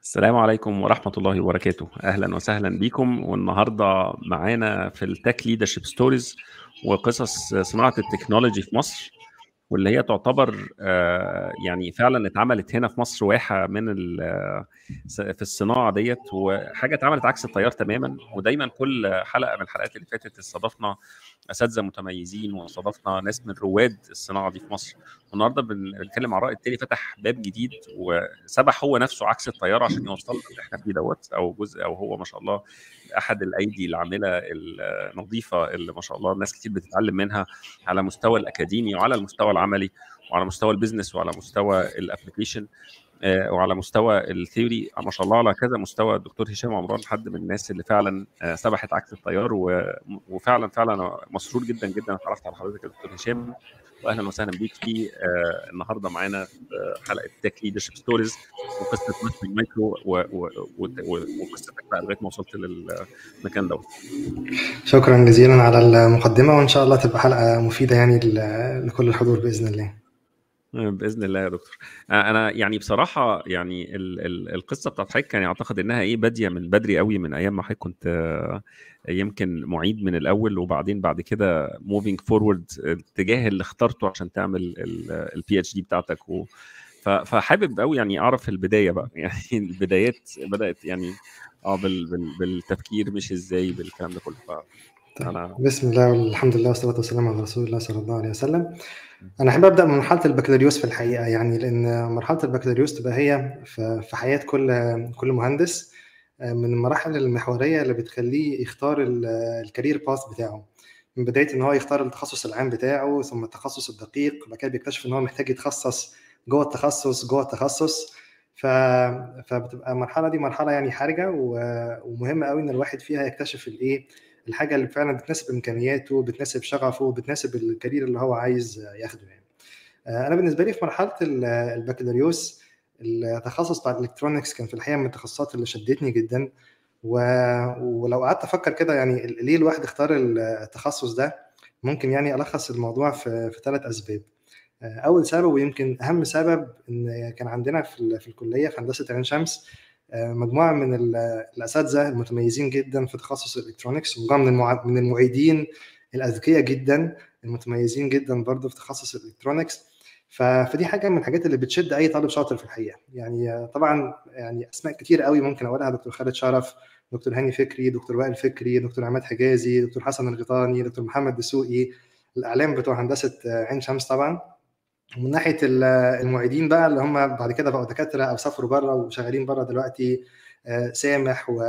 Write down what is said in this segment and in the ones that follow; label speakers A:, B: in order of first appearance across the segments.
A: السلام عليكم ورحمة الله وبركاته أهلا وسهلا بكم والنهاردة معانا في التك ليدرشيب ستوريز وقصص صناعة التكنولوجي في مصر واللي هي تعتبر آه، يعني فعلا اتعملت هنا في مصر واحة من ال- في الصناعة ديت وحاجة اتعملت عكس التيار تماما ودايما كل حلقة من الحلقات اللي فاتت استضفنا أساتذة متميزين واستضفنا ناس من رواد الصناعة دي في مصر والنهارده بن- بنتكلم عن رائد تاني فتح باب جديد وسبح هو نفسه عكس التيار عشان يوصل اللي احنا فيه دوت او جزء او هو ما شاء الله احد الايدي العامله النظيفه اللي ما شاء الله ناس كتير بتتعلم منها على مستوى الاكاديمي وعلى المستوى العملي وعلى مستوى البيزنس وعلى مستوى الابلكيشن آه، وعلى مستوى الثيوري ما شاء الله على كذا مستوى الدكتور هشام عمران حد من الناس اللي فعلا آه، سبحت عكس التيار و- وفعلا فعلا أنا مسرور جدا جدا اتعرفت على حضرتك يا دكتور هشام واهلا وسهلا بيك في آه، النهارده معانا في حلقه تك ليدرشيب ستوريز وقصه ماستر مايكرو و- و- و- و- وقصتك بقى لغايه ما وصلت للمكان دوت
B: شكرا جزيلا على المقدمة وإن شاء الله تبقى حلقة مفيدة يعني ل- لكل الحضور بإذن الله
A: باذن الله يا دكتور آه، انا يعني بصراحه يعني ال ال القصه بتاعت حضرتك يعني اعتقد انها ايه باديه من بدري قوي من ايام ما حضرتك كنت آه، يمكن معيد من الاول وبعدين بعد كده موفينج فورورد الاتجاه اللي اخترته عشان تعمل البي اتش دي بتاعتك و ف- فحابب قوي يعني اعرف البدايه بقى يعني البدايات بدات يعني اه بال بال بالتفكير مش ازاي بالكلام ده كله فانا
B: بسم الله والحمد لله والصلاة والسلام على رسول الله صلى الله عليه وسلم أنا أحب أبدأ من مرحلة البكالوريوس في الحقيقة يعني لأن مرحلة البكالوريوس تبقى هي في في حياة كل كل مهندس من المراحل المحورية اللي بتخليه يختار ال- الكارير باث بتاعه من بداية إن هو يختار التخصص العام بتاعه ثم التخصص الدقيق بعد كده بيكتشف إن هو محتاج يتخصص جوه التخصص جوه التخصص ف... فبتبقى المرحلة دي مرحلة يعني حرجة و... ومهمة قوي إن الواحد فيها يكتشف الإيه الحاجة اللي فعلا بتناسب إمكانياته بتناسب شغفه بتناسب الكارير اللي هو عايز ياخده يعني آه، أنا بالنسبة لي في مرحلة ال- البكالوريوس التخصص بتاع الإلكترونيكس كان في الحقيقة من التخصصات اللي شدتني جدا و... ولو قعدت أفكر كده يعني ال- ليه الواحد اختار التخصص ده ممكن يعني ألخص الموضوع في, في ثلاث أسباب آه، أول سبب ويمكن أهم سبب إن كان عندنا في, ال- في الكلية في هندسة عين شمس آه، مجموعة من ال- الأساتذة المتميزين جدا في تخصص الإلكترونيكس ومجموعة من المع... من المعيدين الأذكياء جدا المتميزين جدا برضه في تخصص الإلكترونيكس ف... فدي حاجة من الحاجات اللي بتشد أي طالب شاطر في الحقيقة يعني آه، طبعا يعني أسماء كتير قوي ممكن أقولها دكتور خالد شرف دكتور هاني فكري دكتور وائل فكري دكتور عماد حجازي دكتور حسن الغيطاني دكتور محمد دسوقي الأعلام بتوع هندسة آه، عين شمس طبعا ومن ناحيه ال- المعيدين بقى اللي هم بعد كده بقوا دكاتره او سافروا بره وشغالين بره دلوقتي آه، سامح و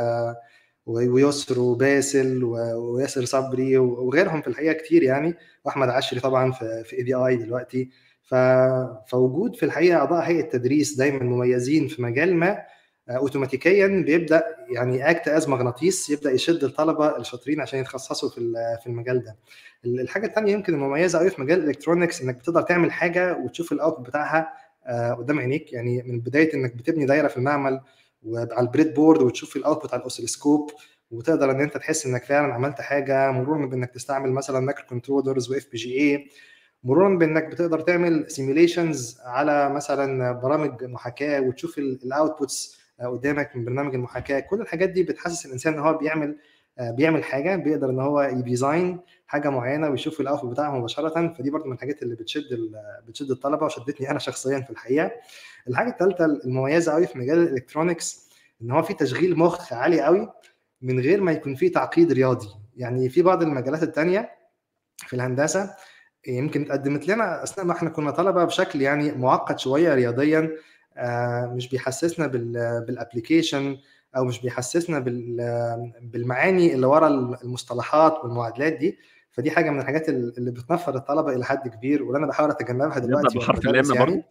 B: و- ويسر وباسل و- وياسر صبري وغيرهم في الحقيقه كتير يعني واحمد عشري طبعا في في اي دي اي دلوقتي ف... فوجود في الحقيقه اعضاء هيئه تدريس دايما مميزين في مجال ما آه، اوتوماتيكيا بيبدا يعني اكت از مغناطيس يبدا يشد الطلبه الشاطرين عشان يتخصصوا في ال- في المجال ده الحاجه الثانيه يمكن المميزه قوي في مجال الالكترونكس انك بتقدر تعمل حاجه وتشوف الاوت بتاعها آه، قدام عينيك يعني من بدايه انك بتبني دايره في المعمل وعلى البريد بورد وتشوف الاوت بتاع الاوسيلوسكوب وتقدر ان انت تحس انك فعلا عملت حاجه مرورا بانك تستعمل مثلا مايكرو كنترولرز واف بي جي اي مرورا بانك بتقدر تعمل سيميليشنز على مثلا برامج محاكاه وتشوف الاوتبوتس قدامك من برنامج المحاكاه كل الحاجات دي بتحسس الانسان ان هو بيعمل آه، بيعمل حاجه بيقدر ان هو يديزاين حاجه معينه ويشوف الاوتبوت بتاعها مباشره فدي برضو من الحاجات اللي بتشد ال- بتشد الطلبه وشدتني انا شخصيا في الحقيقه الحاجه الثالثه المميزه قوي في مجال الالكترونكس ان هو في تشغيل مخ عالي قوي من غير ما يكون فيه تعقيد رياضي يعني في بعض المجالات التانية في الهندسه يمكن اتقدمت لنا اثناء ما احنا كنا طلبه بشكل يعني معقد شويه رياضيا آه، مش بيحسسنا بال- بالابليكيشن او مش بيحسسنا بال- بالمعاني اللي ورا المصطلحات والمعادلات دي فدي حاجه من الحاجات اللي بتنفر الطلبه الى حد كبير واللي انا بحاول اتجنبها دلوقتي
A: نبدا
B: وأنا
A: بحرف
B: بدرس
A: الام برضه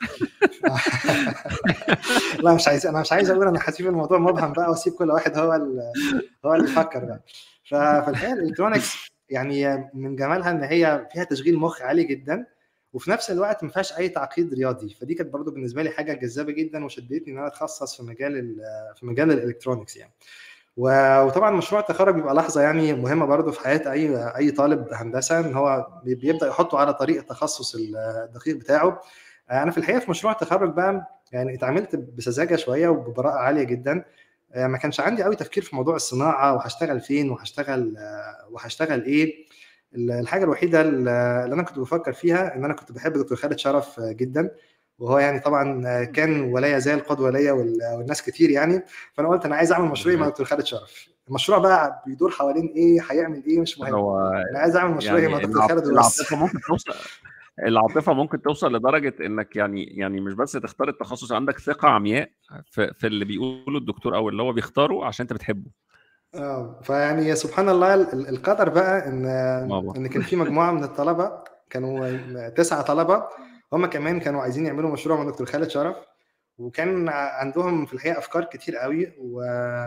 B: لا مش عايز انا مش عايز اقول انا هسيب الموضوع مبهم بقى واسيب كل واحد هو ال- هو اللي يفكر بقى ففي الحقيقه الالكترونكس يعني من جمالها ان هي فيها تشغيل مخ عالي جدا وفي نفس الوقت ما فيهاش اي تعقيد رياضي فدي كانت برضو بالنسبه لي حاجه جذابه جدا وشدتني ان انا اتخصص في مجال ال- في مجال الالكترونكس يعني و- وطبعا مشروع التخرج بيبقى لحظه يعني مهمه برضو في حياه اي اي طالب هندسه ان هو بي- بيبدا يحطه على طريق التخصص الدقيق بتاعه انا في الحقيقه في مشروع التخرج بقى يعني اتعاملت بسذاجه شويه وببراءه عاليه جدا ما كانش عندي قوي تفكير في موضوع الصناعه وهشتغل فين وهشتغل وهشتغل ايه الحاجه الوحيده اللي انا كنت بفكر فيها ان انا كنت بحب دكتور خالد شرف جدا وهو يعني طبعا كان ولا يزال قدوه ليا والناس كتير يعني فانا قلت انا عايز اعمل مشروعي مع دكتور خالد شرف المشروع بقى بيدور حوالين ايه هيعمل ايه مش مهم انا عايز اعمل مشروعي يعني مع دكتور خالد
A: العاطفه ممكن توصل العاطفه ممكن توصل لدرجه انك يعني يعني مش بس تختار التخصص عندك ثقه عمياء في, في اللي بيقوله الدكتور او اللي هو بيختاره عشان انت بتحبه
B: اه فيعني سبحان الله القدر بقى ان مابا. ان كان في مجموعه من الطلبه كانوا تسعه طلبه هم كمان كانوا عايزين يعملوا مشروع مع دكتور خالد شرف وكان عندهم في الحقيقه افكار كتير قوي و...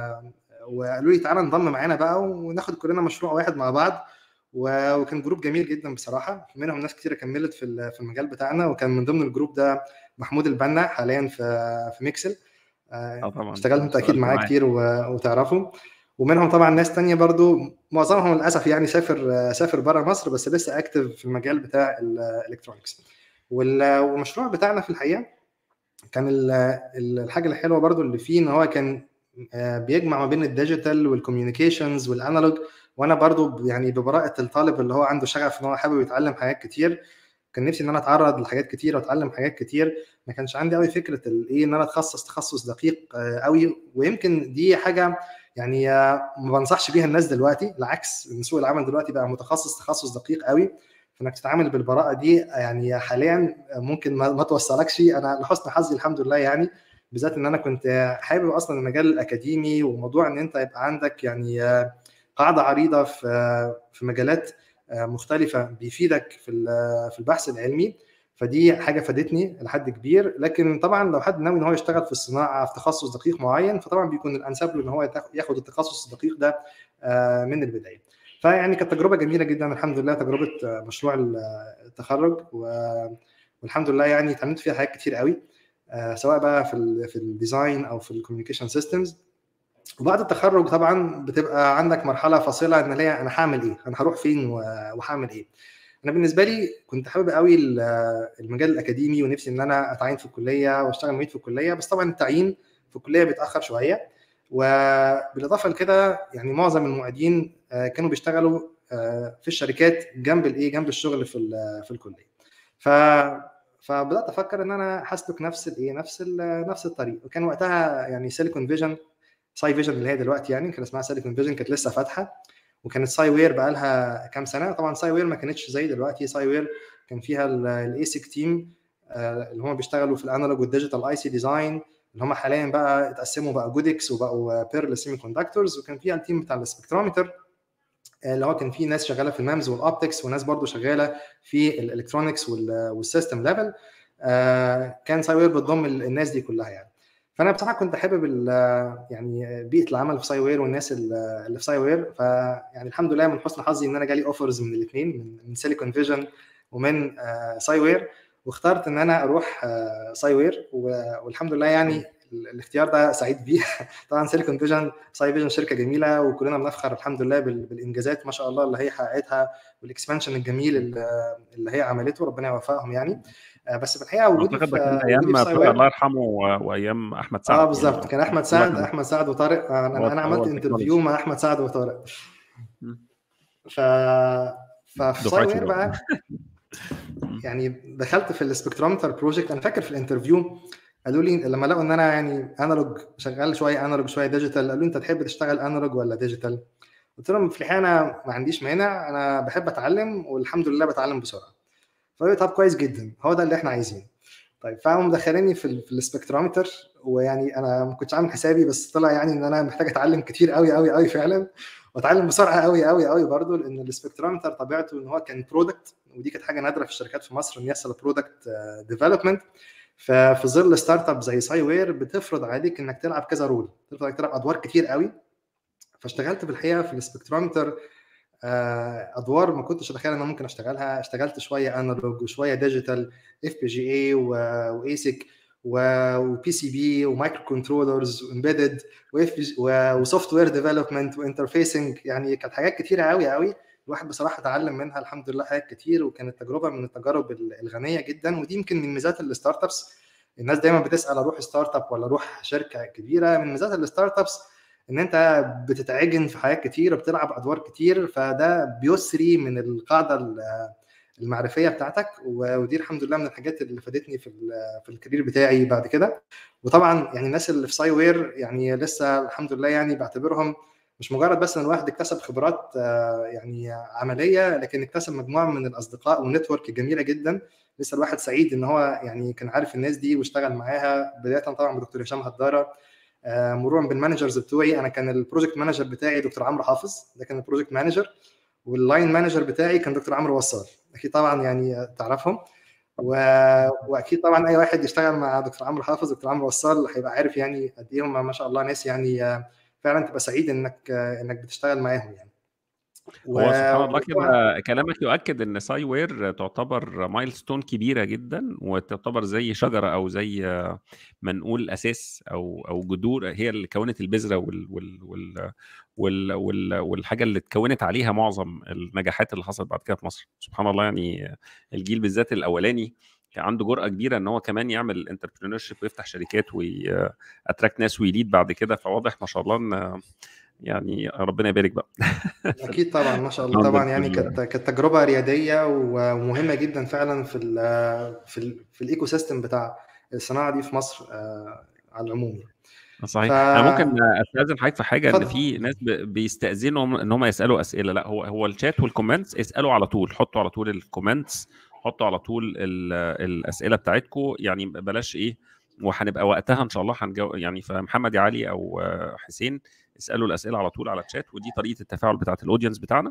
B: وقالوا لي تعالى انضم معانا بقى وناخد كلنا مشروع واحد مع بعض وكان جروب جميل جدا بصراحه منهم ناس كتيره كملت في في المجال بتاعنا وكان من ضمن الجروب ده محمود البنا حاليا في في ميكسل
A: اه طبعا
B: اشتغلت انت اكيد معاه كتير وتعرفه ومنهم طبعا ناس تانية برضو معظمهم للاسف يعني سافر سافر بره مصر بس لسه اكتف في المجال بتاع الالكترونكس والمشروع بتاعنا في الحقيقه كان الحاجه الحلوه برضو اللي فيه ان هو كان بيجمع ما بين الديجيتال والكوميونيكيشنز والانالوج وانا برضو يعني ببراءه الطالب اللي هو عنده شغف ان هو حابب يتعلم حاجات كتير كان نفسي ان انا اتعرض لحاجات كتير واتعلم حاجات كتير ما كانش عندي قوي فكره الايه ان انا اتخصص تخصص دقيق قوي ويمكن دي حاجه يعني ما بنصحش بيها الناس دلوقتي العكس ان سوق العمل دلوقتي بقى متخصص تخصص دقيق قوي فانك تتعامل بالبراءه دي يعني حاليا ممكن ما توصلكش انا لحسن حظي الحمد لله يعني بالذات ان انا كنت حابب اصلا المجال الاكاديمي وموضوع ان انت يبقى عندك يعني قاعده عريضه في في مجالات مختلفه بيفيدك في في البحث العلمي فدي حاجه فادتني لحد كبير لكن طبعا لو حد ناوي ان هو يشتغل في الصناعه في تخصص دقيق معين فطبعا بيكون الانسب له ان هو ياخد التخصص الدقيق ده من البدايه فيعني كانت تجربه جميله جدا الحمد لله تجربه مشروع التخرج والحمد لله يعني اتعلمت فيها حاجات كتير قوي سواء بقى في ال في الديزاين او في الكوميونيكيشن سيستمز وبعد التخرج طبعا بتبقى عندك مرحله فاصله ان ليا انا هعمل ايه انا هروح فين وهعمل ايه انا بالنسبه لي كنت حابب قوي المجال الاكاديمي ونفسي ان انا اتعين في الكليه واشتغل معيد في الكليه بس طبعا التعيين في الكليه بيتاخر شويه وبالاضافه لكده يعني معظم المعيدين كانوا بيشتغلوا في الشركات جنب الايه جنب الشغل في في الكليه ف فبدات افكر ان انا هسلك نفس الايه نفس نفس الطريق وكان وقتها يعني سيليكون فيجن ساي فيجن اللي هي دلوقتي يعني كان اسمها سيليكون فيجن كانت لسه فاتحه وكانت ساي وير بقى لها كام سنه طبعا ساي وير ما كانتش زي دلوقتي ساي وير كان فيها الايسك تيم اللي هم بيشتغلوا في الانالوج والديجيتال اي سي ديزاين اللي هم حاليا بقى اتقسموا بقى جودكس وبقوا بيرل سيمي كوندكتورز وكان فيها التيم بتاع السبكترومتر اللي هو كان فيه ناس شغاله في المامز والاوبتكس وناس برضو شغاله في الالكترونكس والسيستم ليفل كان ساي وير بتضم الناس دي كلها يعني فانا بصراحه كنت حابب يعني بيئه العمل في ساي وير والناس اللي في ساي وير فيعني الحمد لله من حسن حظي ان انا جالي اوفرز من الاثنين من, من سيليكون فيجن ومن ساي وير واخترت ان انا اروح ساي وير والحمد لله يعني الاختيار ده سعيد بيه طبعا سيليكون فيجن ساي فيجن شركه جميله وكلنا بنفخر الحمد لله بالانجازات ما شاء الله اللي هي حققتها والاكسبانشن الجميل اللي هي عملته ربنا يوفقهم يعني بس في الحقيقه وجودي
A: في ايام الله يرحمه وايام احمد سعد
B: اه بالظبط كان احمد سعد احمد سعد وطارق انا, أنا عملت انترفيو مع احمد سعد وطارق ف ففي ساي وير بقى يعني دخلت في السبكترومتر بروجكت انا فاكر في الانترفيو قالوا لي لما لقوا ان انا يعني انالوج شغال شويه انالوج شويه ديجيتال قالوا لي انت تحب تشتغل انالوج ولا ديجيتال؟ قلت لهم في الحقيقه انا ما عنديش مانع انا بحب اتعلم والحمد لله بتعلم بسرعه. فقالوا طب كويس جدا هو ده اللي احنا عايزينه. طيب فقاموا مدخليني في, في السبكترومتر ويعني انا ما كنتش عامل حسابي بس طلع يعني ان انا محتاج اتعلم كتير قوي قوي قوي فعلا واتعلم بسرعه قوي قوي قوي برضه لان السبكترومتر طبيعته ان هو كان برودكت ودي كانت حاجه نادره في الشركات في مصر ان يحصل برودكت ديفلوبمنت ففي ظل ستارت اب زي ساي وير بتفرض عليك انك تلعب كذا رول تفرض عليك تلعب ادوار كتير قوي فاشتغلت في الحقيقه في السبكترومتر ادوار ما كنتش اتخيل ان انا ممكن اشتغلها اشتغلت شويه انالوج وشويه ديجيتال اف بي جي اي وايسك وبي سي بي ومايكرو كنترولرز وامبيدد وسوفت وير ديفلوبمنت وانترفيسنج يعني كانت حاجات كتيره قوي قوي الواحد بصراحه اتعلم منها الحمد لله حاجات كتير وكانت تجربه من التجارب الغنيه جدا ودي يمكن من ميزات الستارت ابس الناس دايما بتسال اروح ستارت اب ولا اروح شركه كبيره من ميزات الستارت ابس ان انت بتتعجن في حاجات كتير وبتلعب ادوار كتير فده بيسري من القاعده المعرفيه بتاعتك ودي الحمد لله من الحاجات اللي فادتني في في الكارير بتاعي بعد كده وطبعا يعني الناس اللي في ساي وير يعني لسه الحمد لله يعني بعتبرهم مش مجرد بس ان الواحد اكتسب خبرات يعني عمليه لكن اكتسب مجموعه من الاصدقاء ونتورك جميله جدا لسه الواحد سعيد ان هو يعني كان عارف الناس دي واشتغل معاها بدايه طبعا بدكتور هشام هداره مرورا بالمانجرز بتوعي انا كان البروجكت مانجر بتاعي دكتور عمرو حافظ ده كان البروجكت مانجر واللاين مانجر بتاعي كان دكتور عمرو وصال اكيد طبعا يعني تعرفهم و... واكيد طبعا اي واحد يشتغل مع دكتور عمرو حافظ دكتور عمرو وصال هيبقى عارف يعني قد ايه هم ما شاء الله ناس يعني فعلا تبقى سعيد انك انك بتشتغل معاهم يعني
A: و... هو سبحان الله كده كلامك يؤكد ان ساي وير تعتبر مايل ستون كبيره جدا وتعتبر زي شجره او زي ما نقول اساس او او جذور هي اللي كونت البذره وال وال وال وال وال والحاجه اللي اتكونت عليها معظم النجاحات اللي حصلت بعد كده في مصر سبحان الله يعني الجيل بالذات الاولاني كان عنده جرأة كبيرة ان هو كمان يعمل انتربرينور شيب ويفتح شركات ويأتراكت ناس ويليد بعد كده فواضح ما شاء الله ان يعني ربنا يبارك بقى
B: اكيد طبعا ما شاء الله طبعا يعني كانت كانت تجربه رياديه ومهمه جدا فعلا في ال في ال في الايكو سيستم بتاع الصناعه دي في مصر على العموم
A: صحيح ف... انا ممكن استاذن حضرتك في حاجه فضل. ان في ناس بيستاذنوا ان هم يسالوا اسئله لا هو هو الشات والكومنتس اسالوا على طول حطوا على طول الكومنتس حطوا على طول الاسئله بتاعتكم يعني بلاش ايه وهنبقى وقتها ان شاء الله هنجاوب يعني فمحمد يا علي او حسين اسالوا الاسئله على طول على الشات ودي طريقه التفاعل بتاعت الاودينس بتاعنا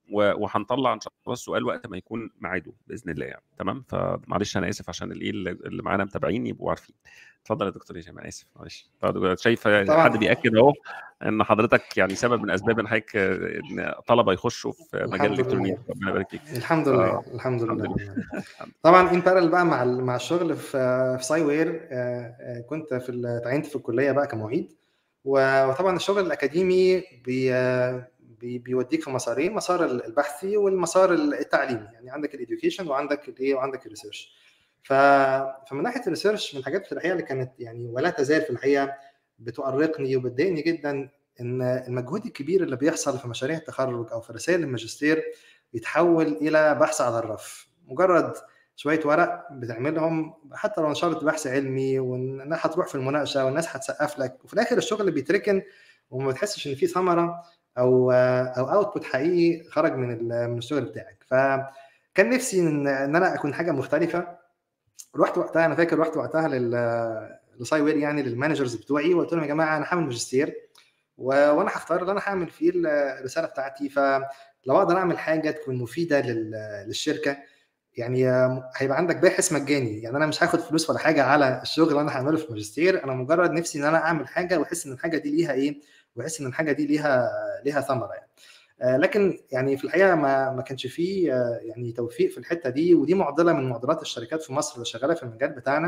A: وهنطلع ان شاء الله السؤال وقت ما يكون ميعاده باذن الله يعني تمام فمعلش انا اسف عشان الايه اللي معانا متابعين يبقوا عارفين اتفضل يا دكتور هشام انا اسف معلش شايف حد بياكد اهو ان حضرتك يعني سبب من اسباب ان حضرتك ان طلبه يخشوا في مجال الالكترونيات
B: ربنا يبارك فيك الحمد لله آه. الحمد لله, الحمد لله. طبعا ان بارل بقى مع مع الشغل في في ساي وير كنت في تعينت في الكليه بقى كمعيد وطبعا الشغل الاكاديمي بي بي بيوديك في مسارين مسار البحثي والمسار التعليمي يعني عندك الاديوكيشن وعندك الايه وعندك الريسيرش ف... فمن ناحيه الريسيرش من الحاجات في الحقيقه اللي كانت يعني ولا تزال في الحقيقه بتؤرقني وبتضايقني جدا ان المجهود الكبير اللي بيحصل في مشاريع التخرج او في رسائل الماجستير يتحول الى بحث على الرف مجرد شويه ورق بتعملهم حتى لو نشرت بحث علمي والناس هتروح في المناقشه والناس هتسقف لك وفي الاخر الشغل بيتركن وما بتحسش ان في ثمره او او اوتبوت حقيقي خرج من من الشغل بتاعك فكان نفسي ان انا اكون حاجه مختلفه رحت وقتها انا فاكر رحت وقتها لل لساي وير يعني للمانجرز بتوعي وقلت لهم يا جماعه انا هعمل ماجستير و... وانا هختار اللي انا هعمل فيه الرساله بتاعتي فلو اقدر اعمل حاجه تكون مفيده لل... للشركه يعني هيبقى عندك باحث مجاني يعني انا مش هاخد فلوس ولا حاجه على الشغل اللي انا هعمله في الماجستير انا مجرد نفسي ان انا اعمل حاجه واحس ان الحاجه دي ليها ايه واحس ان الحاجه دي ليها ليها ثمره يعني لكن يعني في الحقيقه ما ما كانش فيه يعني توفيق في الحته دي ودي معضله من معضلات الشركات في مصر اللي شغاله في المجال بتاعنا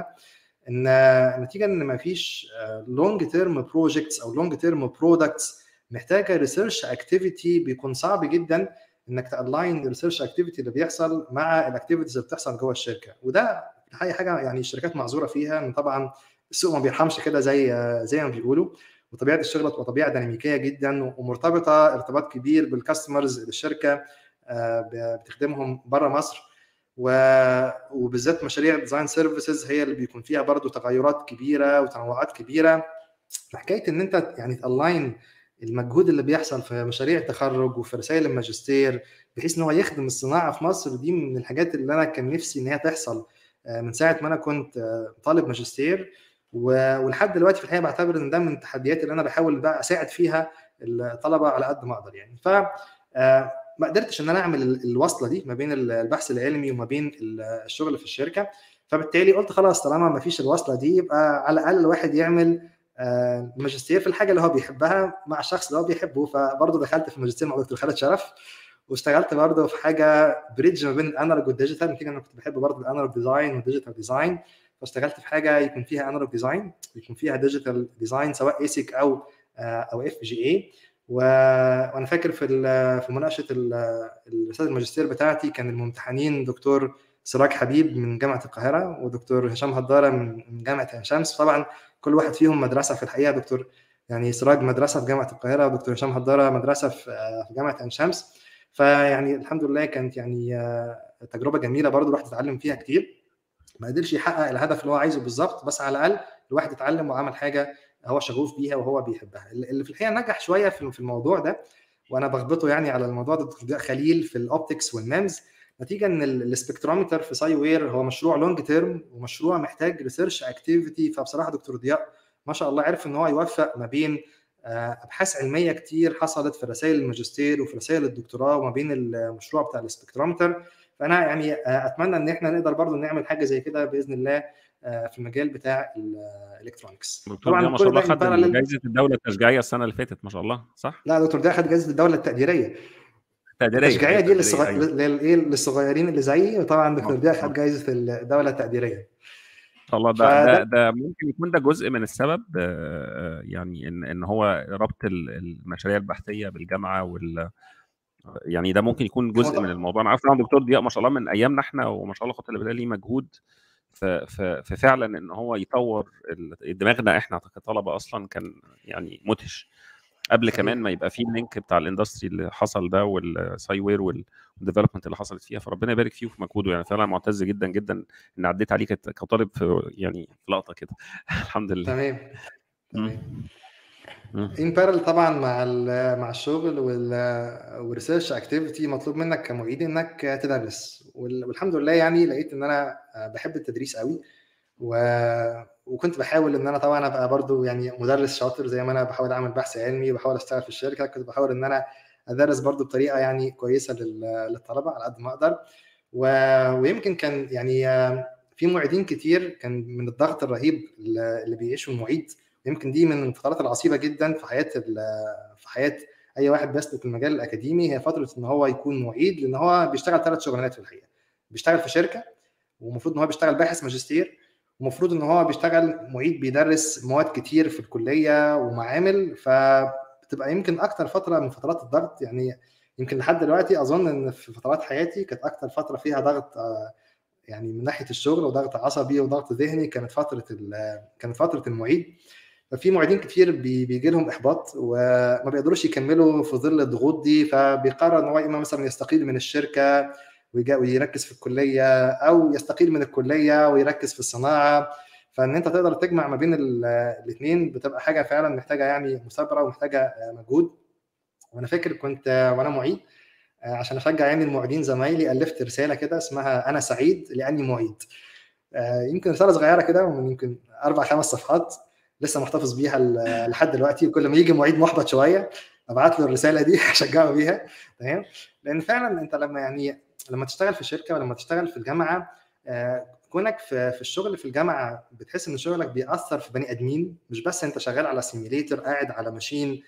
B: ان نتيجه ان ما فيش لونج تيرم بروجكتس او لونج تيرم برودكتس محتاجه ريسيرش اكتيفيتي بيكون صعب جدا انك تالاين الريسيرش اكتيفيتي اللي بيحصل مع الاكتيفيتيز اللي بتحصل جوه الشركه وده الحقيقه حاجه يعني الشركات معذوره فيها ان طبعا السوق ما بيرحمش كده زي زي ما بيقولوا وطبيعه الشغل بتبقى طبيعه ديناميكيه جدا ومرتبطه ارتباط كبير بالكاستمرز اللي الشركه بتخدمهم بره مصر وبالذات مشاريع ديزاين سيرفيسز هي اللي بيكون فيها برضو تغيرات كبيره وتنوعات كبيره فحكايه ان انت يعني تالاين المجهود اللي بيحصل في مشاريع التخرج وفي رسائل الماجستير بحيث ان هو يخدم الصناعه في مصر دي من الحاجات اللي انا كان نفسي ان هي تحصل من ساعه ما انا كنت طالب ماجستير ولحد دلوقتي في الحقيقه بعتبر ان ده من التحديات اللي انا بحاول بقى اساعد فيها الطلبه على قد ما اقدر يعني ف ما قدرتش ان انا اعمل الوصله دي ما بين البحث العلمي وما بين الشغل في الشركه فبالتالي قلت خلاص طالما ما فيش الوصله دي يبقى على الاقل الواحد يعمل ماجستير في الحاجه اللي هو بيحبها مع الشخص اللي هو بيحبه فبرضه دخلت في الماجستير مع دكتور خالد شرف واشتغلت برضه في حاجه بريدج ما بين الانالوج والديجيتال يمكن انا كنت بحب برضه الانالوج ديزاين والديجيتال ديزاين فاشتغلت في حاجه يكون فيها انالوج ديزاين يكون فيها ديجيتال ديزاين سواء ايسيك او او اف جي اي وانا فاكر في في مناقشه رساله الماجستير بتاعتي كان الممتحنين دكتور سراج حبيب من جامعه القاهره ودكتور هشام هداره من جامعه عين شمس طبعا كل واحد فيهم مدرسه في الحقيقه دكتور يعني سراج مدرسه في جامعه القاهره ودكتور هشام هداره مدرسه في جامعه عين شمس فيعني الحمد لله كانت يعني تجربه جميله برضو الواحد اتعلم فيها كتير ما قدرش يحقق الهدف اللي هو عايزه بالظبط بس على الاقل الواحد اتعلم وعمل حاجه هو شغوف بيها وهو بيحبها اللي في الحقيقه نجح شويه في الموضوع ده وانا بخبطه يعني على الموضوع ده دكتور خليل في الاوبتكس والميمز نتيجه ان السبكترومتر في ساي وير هو مشروع لونج تيرم ومشروع محتاج ريسيرش اكتيفيتي فبصراحه دكتور ضياء ما شاء الله عرف ان هو يوفق ما بين ابحاث علميه كتير حصلت في رسائل الماجستير وفي رسائل الدكتوراه وما بين المشروع بتاع السبكترومتر فانا يعني اتمنى ان احنا نقدر برضو نعمل حاجه زي كده باذن الله في المجال بتاع الالكترونكس
A: طبعا ما شاء الله خد جائزه الدوله التشجيعيه السنه اللي فاتت ما شاء الله صح؟
B: لا دكتور ده خد جائزه الدوله التقديريه
A: التقديريه
B: التشجيعيه دي للصغ... أيوة. للصغيرين اللي زيي وطبعا دكتور ده خد جائزه الدوله التقديريه
A: شاء الله ده, فده... ده ده ممكن يكون ده جزء من السبب يعني ان ان هو ربط المشاريع البحثيه بالجامعه وال يعني ده ممكن يكون جزء من الموضوع انا عارف طبعا دكتور ضياء ما شاء الله من ايامنا احنا وما شاء الله خط اللي ليه مجهود في فعلا ان هو يطور دماغنا احنا كطلبه اصلا كان يعني مدهش قبل كمان ما يبقى في اللينك بتاع الاندستري اللي حصل ده والساي وير والديفلوبمنت اللي حصلت فيها فربنا يبارك فيه وفي مجهوده يعني فعلا معتز جدا جدا ان عديت عليه كطالب في يعني في لقطه كده الحمد لله
B: تمام تمام ان بارل طبعا مع مع الشغل والريسيرش اكتيفيتي مطلوب منك كمعيد انك تدرس والحمد لله يعني لقيت ان انا بحب التدريس قوي و... وكنت بحاول ان انا طبعا ابقى برضو يعني مدرس شاطر زي ما انا بحاول اعمل بحث علمي وبحاول اشتغل في الشركه كنت بحاول ان انا ادرس برضو بطريقه يعني كويسه للطلبه على قد ما اقدر و... ويمكن كان يعني في معيدين كتير كان من الضغط الرهيب اللي بيعيشه المعيد يمكن دي من الفترات العصيبه جدا في حياه في حياه اي واحد بيسلك المجال الاكاديمي هي فتره ان هو يكون معيد لان هو بيشتغل ثلاث شغلانات في الحقيقه بيشتغل في شركه ومفروض ان هو بيشتغل باحث ماجستير ومفروض ان هو بيشتغل معيد بيدرس مواد كتير في الكليه ومعامل فبتبقى يمكن اكتر فتره من فترات الضغط يعني يمكن لحد دلوقتي اظن ان في فترات حياتي كانت اكتر فتره فيها ضغط يعني من ناحيه الشغل وضغط عصبي وضغط ذهني كانت فتره كانت فتره المعيد ففي معيدين كتير بيجي لهم احباط وما بيقدروش يكملوا في ظل الضغوط دي فبيقرر ان هو اما مثلا يستقيل من الشركه ويركز في الكليه او يستقيل من الكليه ويركز في الصناعه فان انت تقدر تجمع ما بين الاثنين بتبقى حاجه فعلا محتاجه يعني مثابره ومحتاجه مجهود وانا فاكر كنت وانا معيد عشان اشجع يعني المعيدين زمايلي الفت رساله كده اسمها انا سعيد لاني معيد يمكن رساله صغيره كده من يمكن اربع خمس صفحات لسه محتفظ بيها لحد دلوقتي وكل ما يجي معيد محبط شويه ابعت له الرساله دي اشجعه بيها تمام لان فعلا انت لما يعني لما تشتغل في شركه ولما تشتغل في الجامعه كونك في, في الشغل في الجامعه بتحس ان شغلك بيأثر في بني ادمين مش بس انت شغال على سيميليتر قاعد على ماشين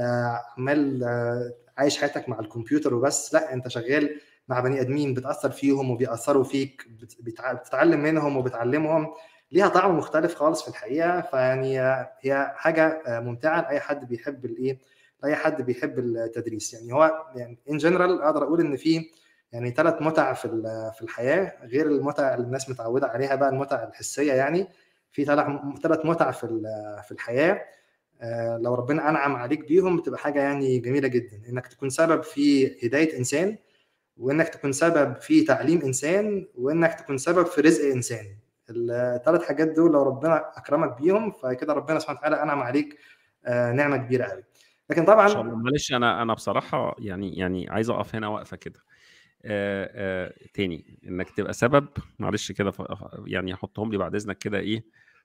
B: عمال عايش حياتك مع الكمبيوتر وبس لا انت شغال مع بني ادمين بتاثر فيهم وبيأثروا فيك بتتعلم منهم وبتعلمهم ليها طعم مختلف خالص في الحقيقه فيعني هي حاجه ممتعه لاي حد بيحب الايه لاي حد بيحب التدريس يعني هو يعني ان جنرال اقدر اقول ان في يعني ثلاث متع في في الحياه غير المتع اللي الناس متعوده عليها بقى المتع الحسيه يعني في ثلاث متع في في الحياه لو ربنا انعم عليك بيهم بتبقى حاجه يعني جميله جدا انك تكون سبب في هدايه انسان وانك تكون سبب في تعليم انسان وانك تكون سبب في رزق انسان الثلاث حاجات دول لو ربنا اكرمك بيهم فكده ربنا سبحانه وتعالى انعم عليك نعمه كبيره قوي لكن طبعا
A: معلش انا انا بصراحه يعني يعني عايز اقف هنا وقفه كده آآ آآ تاني انك تبقى سبب معلش كده يعني حطهم لي بعد اذنك كده ايه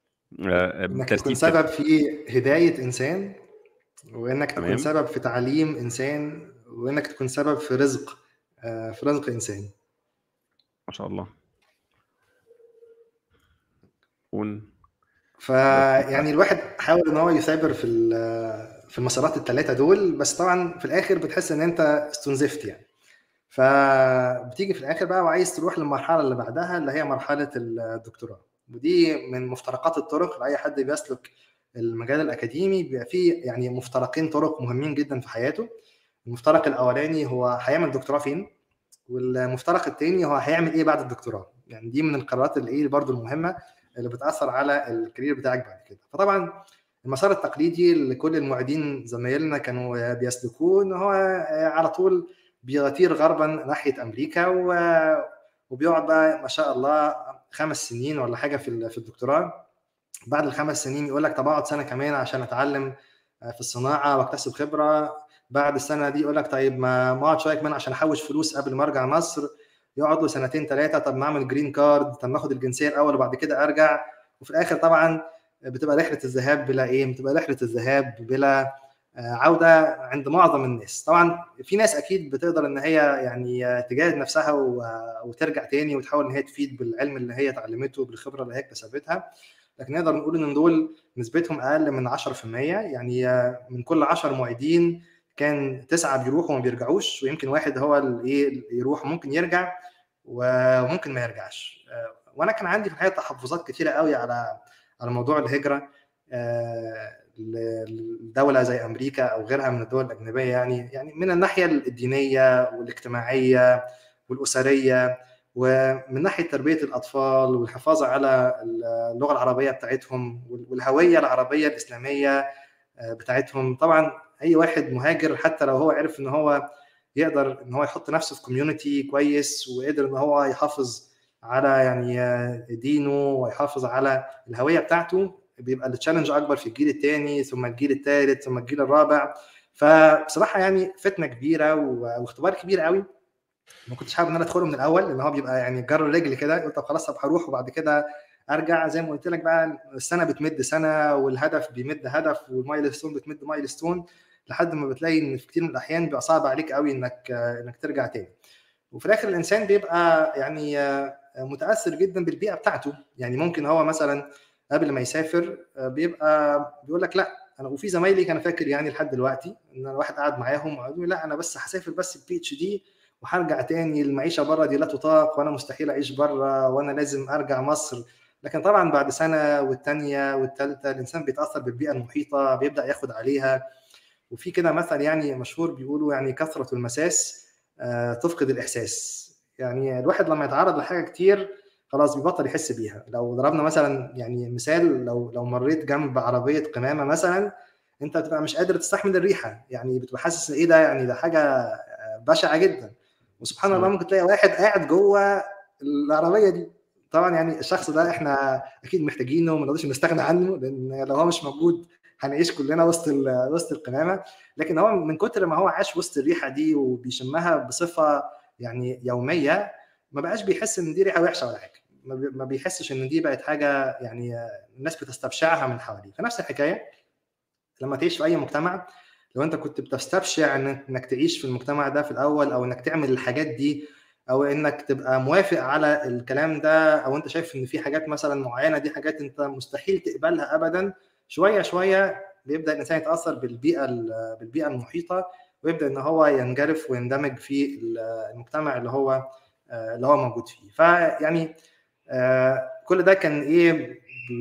B: انك تكون سبب في هدايه انسان وانك تكون تمام. سبب في تعليم انسان وانك تكون سبب في رزق في رزق انسان
A: ما شاء الله ون
B: فيعني الواحد حاول ان هو يثابر في في المسارات الثلاثه دول بس طبعا في الاخر بتحس ان انت استنزفت يعني فبتيجي في الاخر بقى وعايز تروح للمرحله اللي بعدها اللي هي مرحله الدكتوراه ودي من مفترقات الطرق لاي حد بيسلك المجال الاكاديمي بيبقى فيه يعني مفترقين طرق مهمين جدا في حياته المفترق الاولاني هو هيعمل دكتوراه فين والمفترق الثاني هو هيعمل ايه بعد الدكتوراه يعني دي من القرارات اللي ايه برضه المهمه اللي بتاثر على الكارير بتاعك بعد كده فطبعا المسار التقليدي اللي كل المعيدين زمايلنا كانوا بيسلكوه ان هو على طول بيطير غربا ناحيه امريكا وبيقعد بقى ما شاء الله خمس سنين ولا حاجه في في الدكتوراه بعد الخمس سنين يقول لك طب اقعد سنه كمان عشان اتعلم في الصناعه واكتسب خبره بعد السنه دي يقول لك طيب ما اقعد شويه كمان عشان احوش فلوس قبل ما ارجع مصر يقعد له سنتين ثلاثه طب ما اعمل جرين كارد طب ما اخد الجنسيه الاول وبعد كده ارجع وفي الاخر طبعا بتبقى رحله الذهاب بلا ايه بتبقى رحله الذهاب بلا عوده عند معظم الناس طبعا في ناس اكيد بتقدر ان هي يعني تجاهد نفسها وترجع تاني وتحاول ان هي تفيد بالعلم اللي هي اتعلمته بالخبره اللي هي اكتسبتها لكن نقدر نقول ان دول نسبتهم اقل من 10% يعني من كل 10 معيدين كان تسعه بيروحوا وما بيرجعوش ويمكن واحد هو اللي ايه يروح ممكن يرجع وممكن ما يرجعش وانا كان عندي في الحقيقه تحفظات كثيره قوي على على موضوع الهجره لدوله زي امريكا او غيرها من الدول الاجنبيه يعني يعني من الناحيه الدينيه والاجتماعيه والاسريه ومن ناحيه تربيه الاطفال والحفاظ على اللغه العربيه بتاعتهم والهويه العربيه الاسلاميه بتاعتهم طبعا اي واحد مهاجر حتى لو هو عرف ان هو يقدر ان هو يحط نفسه في كوميونتي كويس وقدر ان هو يحافظ على يعني دينه ويحافظ على الهويه بتاعته بيبقى التشالنج اكبر في الجيل الثاني ثم الجيل الثالث ثم الجيل الرابع فبصراحه يعني فتنه كبيره واختبار كبير قوي ما كنتش حابب ان انا ادخله من الاول لان هو بيبقى يعني جر رجل كده قلت طب خلاص طب هروح وبعد كده ارجع زي ما قلت لك بقى السنه بتمد سنه والهدف بيمد هدف والمايل ستون بتمد مايل ستون لحد ما بتلاقي ان في كتير من الاحيان بيبقى صعب عليك قوي انك انك ترجع تاني وفي الاخر الانسان بيبقى يعني متاثر جدا بالبيئه بتاعته يعني ممكن هو مثلا قبل ما يسافر بيبقى بيقول لك لا انا وفي زمايلي كان فاكر يعني لحد دلوقتي ان الواحد قاعد معاهم وقالوا لا انا بس هسافر بس البي اتش دي وهرجع تاني المعيشه بره دي لا تطاق وانا مستحيل اعيش بره وانا لازم ارجع مصر لكن طبعا بعد سنه والثانيه والثالثه الانسان بيتاثر بالبيئه المحيطه بيبدا ياخد عليها وفي كده مثل يعني مشهور بيقولوا يعني كثره المساس تفقد الاحساس يعني الواحد لما يتعرض لحاجه كتير خلاص بيبطل يحس بيها لو ضربنا مثلا يعني مثال لو لو مريت جنب عربيه قمامه مثلا انت بتبقى مش قادر تستحمل الريحه يعني بتبقى حاسس ايه ده يعني ده حاجه بشعه جدا وسبحان الله ممكن تلاقي واحد قاعد جوه العربيه دي طبعا يعني الشخص ده احنا اكيد محتاجينه وما نقدرش نستغنى عنه لان لو هو مش موجود هنعيش كلنا وسط وسط القمامه لكن هو من كتر ما هو عاش وسط الريحه دي وبيشمها بصفه يعني يوميه ما بقاش بيحس ان دي ريحه وحشه ولا حاجه ما بيحسش ان دي بقت حاجه يعني الناس بتستبشعها من حواليه فنفس الحكايه لما تعيش في اي مجتمع لو انت كنت بتستبشع انك تعيش في المجتمع ده في الاول او انك تعمل الحاجات دي او انك تبقى موافق على الكلام ده او انت شايف ان في حاجات مثلا معينه دي حاجات انت مستحيل تقبلها ابدا شويه شويه بيبدا الانسان يتاثر بالبيئه بالبيئه المحيطه ويبدا ان هو ينجرف ويندمج في المجتمع اللي هو اللي هو موجود فيه فيعني كل ده كان ايه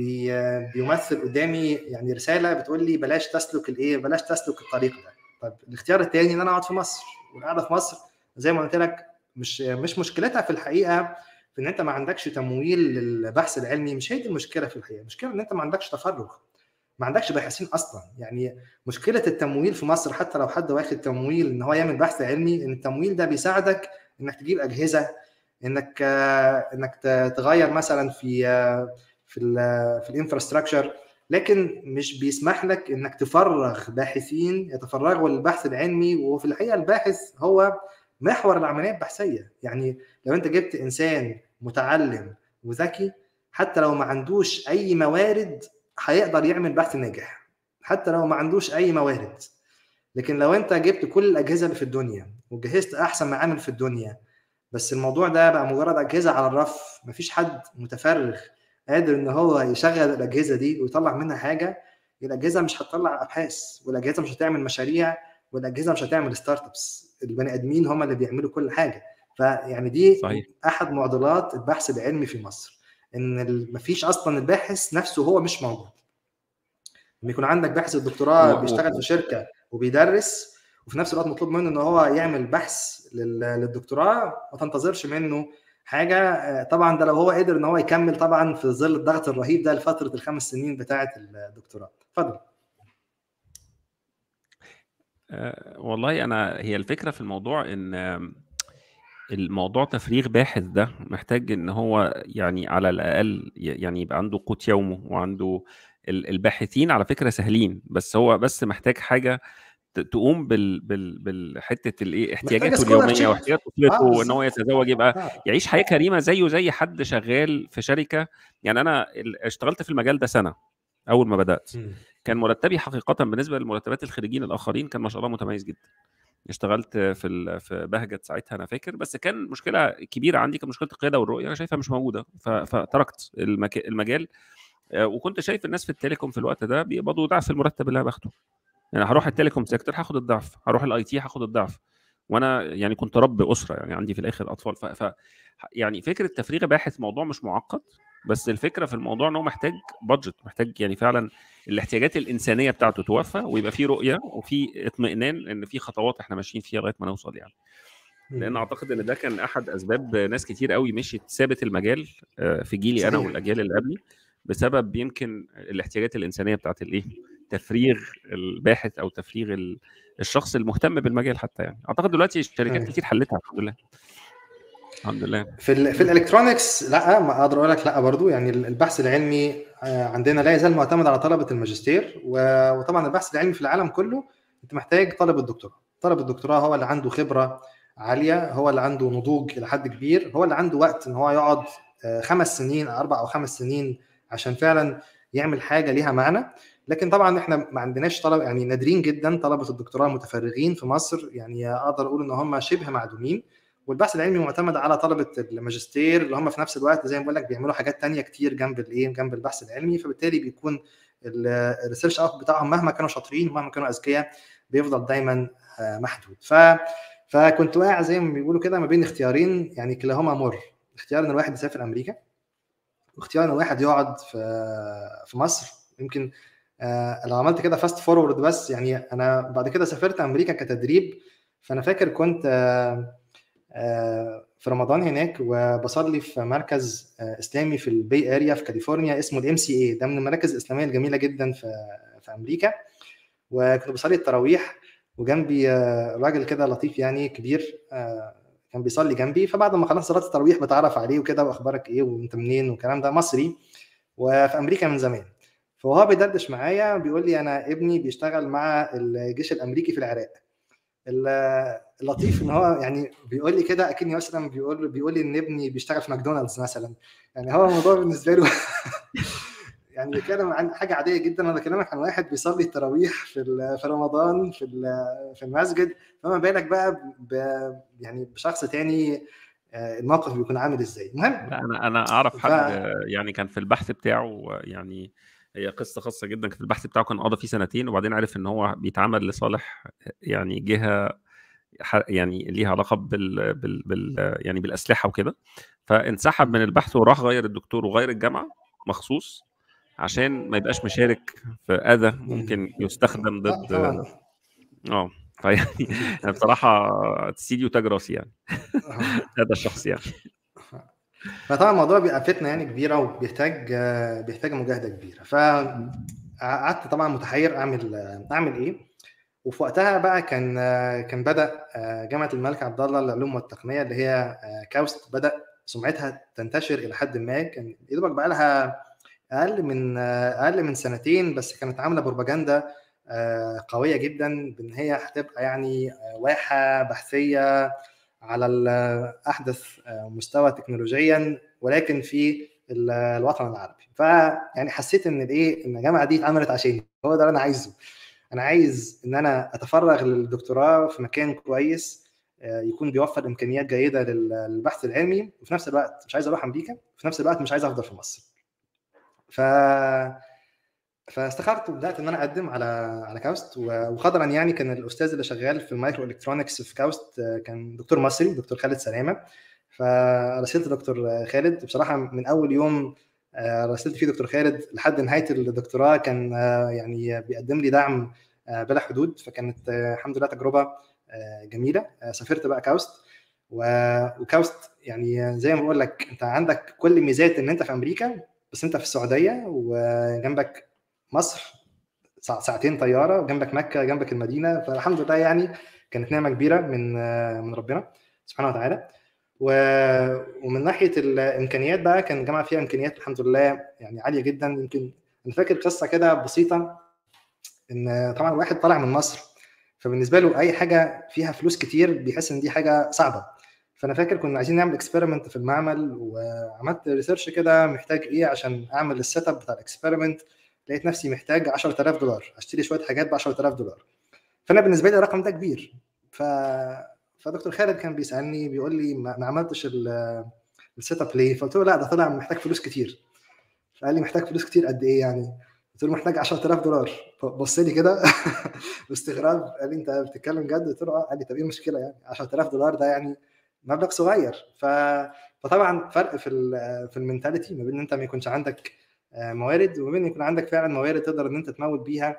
B: بيمثل قدامي يعني رساله بتقول لي بلاش تسلك الايه بلاش تسلك الطريق ده طب الاختيار الثاني ان انا اقعد في مصر والقعده في مصر زي ما قلت لك مش مش مشكلتها في الحقيقه في ان انت ما عندكش تمويل للبحث العلمي مش هي دي المشكله في الحقيقه المشكله ان انت ما عندكش تفرغ ما عندكش باحثين اصلا يعني مشكله التمويل في مصر حتى لو حد واخد تمويل ان هو يعمل بحث علمي ان التمويل ده بيساعدك انك تجيب اجهزه انك انك تغير مثلا في في ال في الانفراستراكشر لكن مش بيسمح لك انك تفرغ باحثين يتفرغوا للبحث العلمي وفي الحقيقه الباحث هو محور العمليه البحثيه يعني لو انت جبت انسان متعلم وذكي حتى لو ما عندوش اي موارد هيقدر يعمل بحث ناجح حتى لو ما عندوش اي موارد لكن لو انت جبت كل الاجهزه اللي في الدنيا وجهزت احسن معامل في الدنيا بس الموضوع ده بقى مجرد اجهزه على الرف مفيش حد متفرغ قادر ان هو يشغل الاجهزه دي ويطلع منها حاجه الاجهزه مش هتطلع ابحاث والاجهزه مش هتعمل مشاريع والاجهزه مش هتعمل ستارت ابس البني ادمين هم اللي بيعملوا كل حاجه فيعني دي صحيح. احد معضلات البحث العلمي في مصر ان مفيش اصلا الباحث نفسه هو مش موجود لما يكون عندك باحث الدكتوراه بيشتغل في شركه وبيدرس وفي نفس الوقت مطلوب منه ان هو يعمل بحث للدكتوراه ما تنتظرش منه حاجه طبعا ده لو هو قدر ان هو يكمل طبعا في ظل الضغط الرهيب ده لفتره الخمس سنين بتاعه الدكتوراه اتفضل
A: أه والله انا هي الفكره في الموضوع ان الموضوع تفريغ باحث ده محتاج ان هو يعني على الاقل يعني يبقى عنده قوت يومه وعنده الباحثين على فكره سهلين بس هو بس محتاج حاجه تقوم بال بال بالحته الايه احتياجاته اليوميه واحتياجات اسرته آه ان هو يتزوج يبقى آه. يعيش حياه كريمه زيه زي حد شغال في شركه يعني انا اشتغلت في المجال ده سنه اول ما بدات كان مرتبي حقيقه بالنسبه لمرتبات الخريجين الاخرين كان ما شاء الله متميز جدا اشتغلت في في بهجت ساعتها انا فاكر بس كان مشكله كبيره عندي كان مشكله القياده والرؤيه انا شايفها مش موجوده فتركت المجال وكنت شايف الناس في التليكوم في الوقت ده بيقبضوا ضعف المرتب اللي انا باخده يعني هروح التليكوم سيكتور هاخد الضعف هروح الاي تي هاخد الضعف وانا يعني كنت رب اسره يعني عندي في الاخر اطفال ف, ف يعني فكره تفريغ باحث موضوع مش معقد بس الفكره في الموضوع ان هو محتاج بادجت محتاج يعني فعلا الاحتياجات الانسانيه بتاعته توفى ويبقى في رؤيه وفي اطمئنان ان في خطوات احنا ماشيين فيها لغايه ما نوصل يعني لان اعتقد ان ده كان احد اسباب ناس كتير قوي مشيت سابت المجال في جيلي انا والاجيال اللي قبلي بسبب يمكن الاحتياجات الانسانيه بتاعت الايه تفريغ الباحث او تفريغ الشخص المهتم بالمجال حتى يعني اعتقد دلوقتي شركات كتير حلتها الحمد لله الحمد لله
B: في ال في الالكترونكس لا ما اقدر اقول لك لا برضو يعني البحث العلمي عندنا لا يزال معتمد على طلبه الماجستير وطبعا البحث العلمي في العالم كله انت محتاج طالب الدكتوراه طالب الدكتوراه هو اللي عنده خبره عاليه هو اللي عنده نضوج الى حد كبير هو اللي عنده وقت ان هو يقعد خمس سنين اربع او خمس سنين عشان فعلا يعمل حاجه ليها معنى لكن طبعا احنا ما عندناش طلب يعني نادرين جدا طلبه الدكتوراه متفرغين في مصر يعني اقدر اقول ان هم شبه معدومين والبحث العلمي معتمد على طلبه الماجستير اللي هم في نفس الوقت زي ما بقول لك بيعملوا حاجات تانية كتير جنب الايه جنب البحث العلمي فبالتالي بيكون الريسيرش اوت بتاعهم مهما كانوا شاطرين ومهما كانوا اذكياء بيفضل دايما محدود ف فكنت واقع زي ما بيقولوا كده ما بين اختيارين يعني كلاهما مر اختيار ان الواحد يسافر امريكا واختيار ان الواحد يقعد في في مصر يمكن آه لو عملت كده فاست فورورد بس يعني انا بعد كده سافرت امريكا كتدريب فانا فاكر كنت آه آه في رمضان هناك وبصلي في مركز اسلامي في البي اريا في كاليفورنيا اسمه الام سي اي ده من المراكز الاسلاميه الجميله جدا في في امريكا وكنت بصلي التراويح وجنبي راجل كده لطيف يعني كبير كان بيصلي جنبي فبعد ما خلصت صلاه التراويح بتعرف عليه وكده واخبارك ايه وانت منين والكلام ده مصري وفي امريكا من زمان فهو بيدردش معايا بيقول لي انا ابني بيشتغل مع الجيش الامريكي في العراق اللطيف ان هو يعني بيقول لي كده اكني مثلا بيقول بيقول لي ان ابني بيشتغل في ماكدونالدز مثلا يعني هو الموضوع بالنسبه له يعني بيتكلم عن حاجه عاديه جدا انا بكلمك عن واحد بيصلي التراويح في في رمضان في في المسجد فما بالك بقى ب يعني بشخص تاني الموقف بيكون عامل ازاي المهم
A: لا انا انا اعرف حد ف... يعني كان في البحث بتاعه يعني هي قصه خاصه جدا في البحث بتاعه كان قضى فيه سنتين وبعدين عرف ان هو بيتعمل لصالح يعني جهه يعني ليها علاقه بال, بال... بال... يعني بالاسلحه وكده فانسحب من البحث وراح غير الدكتور وغير الجامعه مخصوص عشان ما يبقاش مشارك في اذى ممكن يستخدم ضد اه فيعني بصراحه تسيدي وتاج راسي يعني هذا الشخص يعني
B: فطبعا الموضوع بيبقى فتنه يعني كبيره وبيحتاج بيحتاج مجاهده كبيره فقعدت طبعا متحير اعمل اعمل ايه وفي وقتها بقى كان كان بدا جامعه الملك عبد الله للعلوم والتقنيه اللي هي كاوست بدا سمعتها تنتشر الى حد ما كان يا دوبك بقى لها اقل من اقل من سنتين بس كانت عامله بروباجندا قويه جدا بان هي هتبقى يعني واحه بحثيه على احدث مستوى تكنولوجيا ولكن في الوطن العربي فيعني حسيت ان الايه ان الجامعه دي اتعملت عشاني هو ده اللي انا عايزه انا عايز ان انا اتفرغ للدكتوراه في مكان كويس يكون بيوفر امكانيات جيده للبحث العلمي وفي نفس الوقت مش عايز اروح امريكا وفي نفس الوقت مش عايز افضل في مصر ف فاستخرت وبدات ان انا اقدم على على كاوست وقدرا يعني كان الاستاذ اللي شغال في المايكرو الكترونكس في كاوست كان دكتور مصري دكتور خالد سلامه فرسلت دكتور خالد بصراحه من اول يوم راسلت فيه دكتور خالد لحد نهايه الدكتوراه كان يعني بيقدم لي دعم بلا حدود فكانت الحمد لله تجربه جميله سافرت بقى كاوست وكاوست يعني زي ما بقول لك انت عندك كل ميزات ان انت في امريكا بس انت في السعوديه وجنبك مصر ساعتين طياره وجنبك مكه جنبك المدينه فالحمد لله يعني كانت نعمه كبيره من من ربنا سبحانه وتعالى ومن ناحيه الامكانيات بقى كان الجامعه فيها امكانيات الحمد لله يعني عاليه جدا يمكن انا فاكر قصه كده بسيطه ان طبعا واحد طالع من مصر فبالنسبه له اي حاجه فيها فلوس كتير بيحس ان دي حاجه صعبه فانا فاكر كنا عايزين نعمل اكسبيرمنت في المعمل وعملت ريسيرش كده محتاج ايه عشان اعمل السيت اب بتاع الاكسبيرمنت لقيت نفسي محتاج 10000 دولار اشتري شويه حاجات ب 10000 دولار فانا بالنسبه لي الرقم ده كبير ف فدكتور خالد كان بيسالني بيقول لي ما عملتش السيت اب ليه؟ فقلت له لا ده طلع محتاج فلوس كتير فقال لي محتاج فلوس كتير قد ايه يعني؟ قلت له محتاج 10000 دولار فبص لي كده باستغراب قال لي انت بتتكلم جد؟ قلت له اه قال لي طب ايه المشكله يعني 10000 دولار ده يعني مبلغ صغير ف... فطبعا فرق في ال في المنتاليتي ما بين ان انت ما يكونش عندك موارد وما بين يكون عندك فعلا موارد تقدر ان انت تمول بيها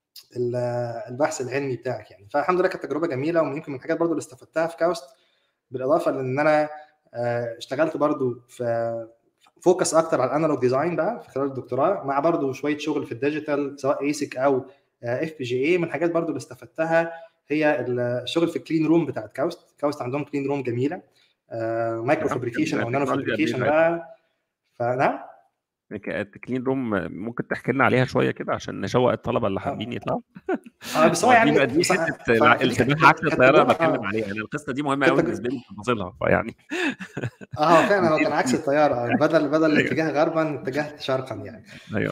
B: البحث العلمي بتاعك يعني فالحمد لله كانت تجربه جميله ويمكن من الحاجات برضو اللي استفدتها في كاوست بالاضافه لان انا اشتغلت برضو في فوكس اكتر على الانالوج ديزاين بقى في خلال الدكتوراه مع برضو شويه شغل في الديجيتال سواء ايسك او اف بي جي اي من الحاجات برضو اللي استفدتها هي الشغل في الكلين روم بتاعت كاوست كاوست عندهم كلين روم جميله مايكرو فابريكيشن او نانو فابريكيشن بقى فنعم
A: الكلين روم ممكن تحكي لنا عليها شويه كده عشان نشوق الطلبه اللي حابين يطلعوا
B: اه بس هو يعني
A: دي حته السباحه عكس الطياره بتكلم عليها يعني القصه دي مهمه قوي بالنسبه لي تفاصيلها فيعني
B: اه فعلا هو كان عكس الطياره بدل بدل الاتجاه غربا اتجهت شرقا يعني ف...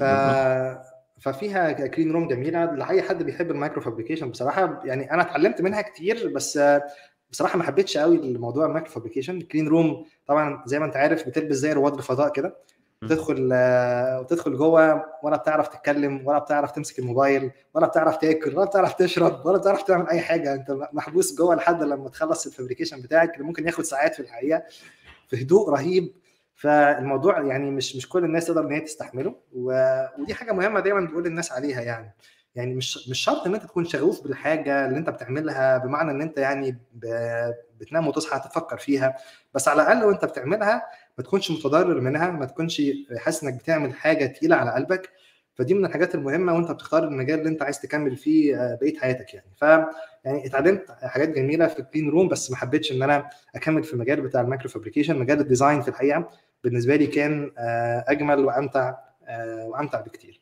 B: ففيها كلين روم جميله لاي حد بيحب المايكرو فابريكيشن بصراحه يعني انا اتعلمت منها كتير بس بصراحه ما حبيتش قوي الموضوع المايكرو فابريكيشن كلين روم طبعا زي ما انت عارف بتلبس زي رواد الفضاء كده وتدخل وتدخل جوه ولا بتعرف تتكلم ولا بتعرف تمسك الموبايل ولا بتعرف تاكل ولا بتعرف تشرب ولا بتعرف تعمل اي حاجه انت محبوس جوه لحد لما تخلص الفابريكيشن بتاعك اللي ممكن ياخد ساعات في الحقيقه في هدوء رهيب فالموضوع يعني مش مش كل الناس تقدر ان هي تستحمله و... ودي حاجه مهمه دايما بقول للناس عليها يعني يعني مش مش شرط ان انت تكون شغوف بالحاجه اللي انت بتعملها بمعنى ان انت يعني ب... بتنام وتصحى تفكر فيها بس على الاقل وانت بتعملها ما تكونش متضرر منها ما تكونش حاسس انك بتعمل حاجه تقيله على قلبك فدي من الحاجات المهمه وانت بتختار المجال اللي انت عايز تكمل فيه بقيه حياتك يعني ف يعني اتعلمت حاجات جميله في الكلين روم بس ما حبيتش ان انا اكمل في المجال بتاع المايكرو فابريكيشن مجال الديزاين في الحقيقه بالنسبه لي كان اجمل وامتع وامتع بكتير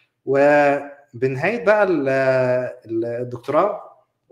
B: وبنهايه بقى الدكتوراه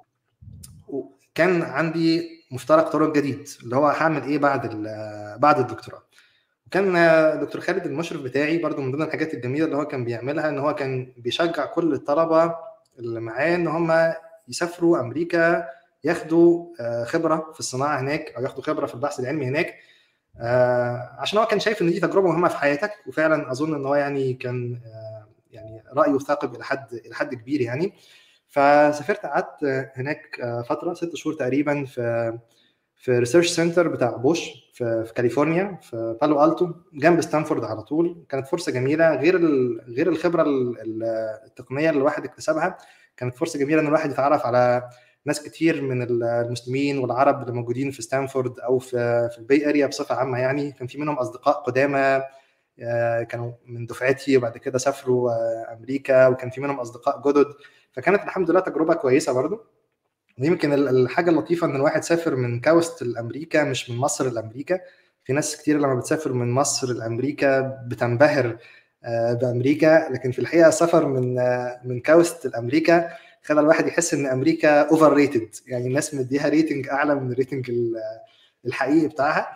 B: كان عندي مفترق طرق جديد اللي هو هعمل ايه بعد بعد الدكتوراه وكان دكتور خالد المشرف بتاعي برضو من ضمن الحاجات الجميله اللي هو كان بيعملها ان هو كان بيشجع كل الطلبه اللي معاه ان هم يسافروا امريكا ياخدوا خبره في الصناعه هناك او ياخدوا خبره في البحث العلمي هناك عشان هو كان شايف ان دي تجربه مهمه في حياتك وفعلا اظن ان هو يعني كان يعني رايه ثاقب الى حد الى حد كبير يعني فسافرت قعدت هناك فتره ست شهور تقريبا في في ريسيرش سنتر بتاع بوش في, في كاليفورنيا في بالو التو جنب ستانفورد على طول كانت فرصه جميله غير غير الخبره التقنيه اللي الواحد اكتسبها كانت فرصه جميله ان الواحد يتعرف على ناس كتير من المسلمين والعرب اللي موجودين في ستانفورد او في في البي اريا بصفه عامه يعني كان في منهم اصدقاء قدامى كانوا من دفعتي وبعد كده سافروا امريكا وكان في منهم اصدقاء جدد فكانت الحمد لله تجربه كويسه برضو ويمكن الحاجه اللطيفه ان الواحد سافر من كاوست لامريكا مش من مصر لامريكا في ناس كتير لما بتسافر من مصر لامريكا بتنبهر بامريكا لكن في الحقيقه السفر من من كاوست لامريكا خلى الواحد يحس ان امريكا اوفر ريتد يعني الناس مديها ريتنج اعلى من الريتنج الحقيقي بتاعها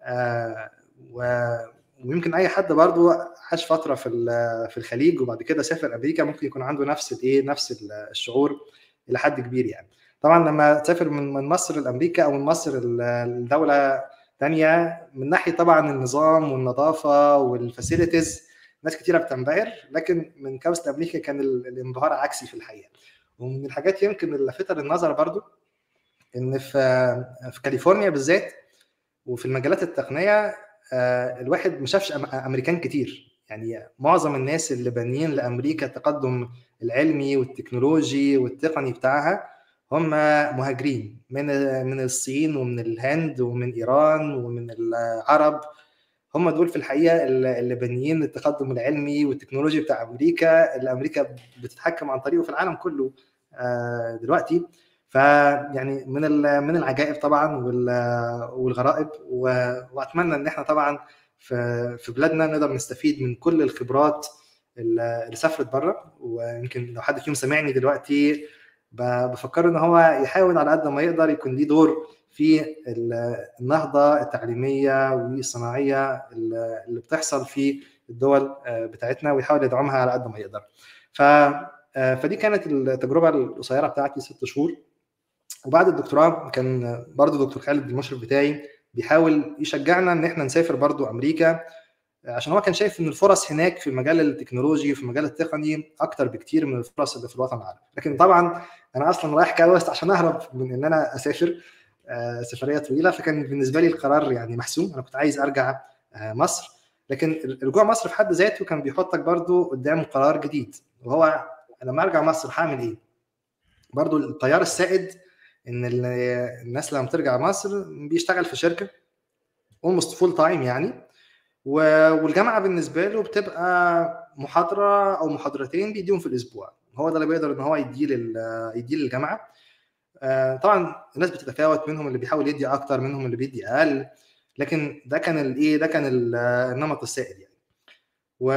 B: ويمكن اي حد برضو عاش فتره في في الخليج وبعد كده سافر امريكا ممكن يكون عنده نفس الايه نفس الشعور الى حد كبير يعني طبعا لما تسافر من من مصر لامريكا او من مصر لدوله ثانيه من ناحيه طبعا النظام والنظافه والفاسيلتيز ناس كتيره بتنبهر لكن من كاوست امريكا كان الانبهار عكسي في الحقيقه ومن الحاجات يمكن اللي لفتها للنظر برضو ان في في كاليفورنيا بالذات وفي المجالات التقنيه الواحد ما شافش امريكان كتير يعني معظم الناس اللي بانيين لامريكا التقدم العلمي والتكنولوجي والتقني بتاعها هم مهاجرين من من الصين ومن الهند ومن ايران ومن العرب هم دول في الحقيقه اللي بانيين التقدم العلمي والتكنولوجي بتاع امريكا اللي امريكا بتتحكم عن طريقه في العالم كله دلوقتي فيعني من من العجائب طبعا والغرائب واتمنى ان احنا طبعا في في بلادنا نقدر نستفيد من كل الخبرات اللي سافرت بره ويمكن لو حد فيهم سمعني دلوقتي بفكر ان هو يحاول على قد ما يقدر يكون ليه دور في النهضه التعليميه والصناعيه اللي بتحصل في الدول بتاعتنا ويحاول يدعمها على قد ما يقدر. ف فدي كانت التجربه القصيره بتاعتي ست شهور وبعد الدكتوراه كان برضو دكتور خالد المشرف بتاعي بيحاول يشجعنا ان احنا نسافر برضو امريكا عشان هو كان شايف ان الفرص هناك في المجال التكنولوجي وفي المجال التقني اكتر بكتير من الفرص اللي في الوطن العربي لكن طبعا انا اصلا رايح كاوست عشان اهرب من ان انا اسافر سفريه طويله فكان بالنسبه لي القرار يعني محسوم انا كنت عايز ارجع مصر لكن رجوع مصر في حد ذاته كان بيحطك برضو قدام قرار جديد وهو لما ارجع مصر هعمل ايه برضو التيار السائد ان الناس لما ترجع مصر بيشتغل في شركه اولموست فول تايم يعني والجامعه بالنسبه له بتبقى محاضره او محاضرتين بيديهم في الاسبوع هو ده اللي بيقدر ان هو يديه يديه للجامعه طبعا الناس بتتفاوت منهم اللي بيحاول يدي اكتر منهم اللي بيدي اقل لكن ده كان الايه ده كان النمط السائد يعني و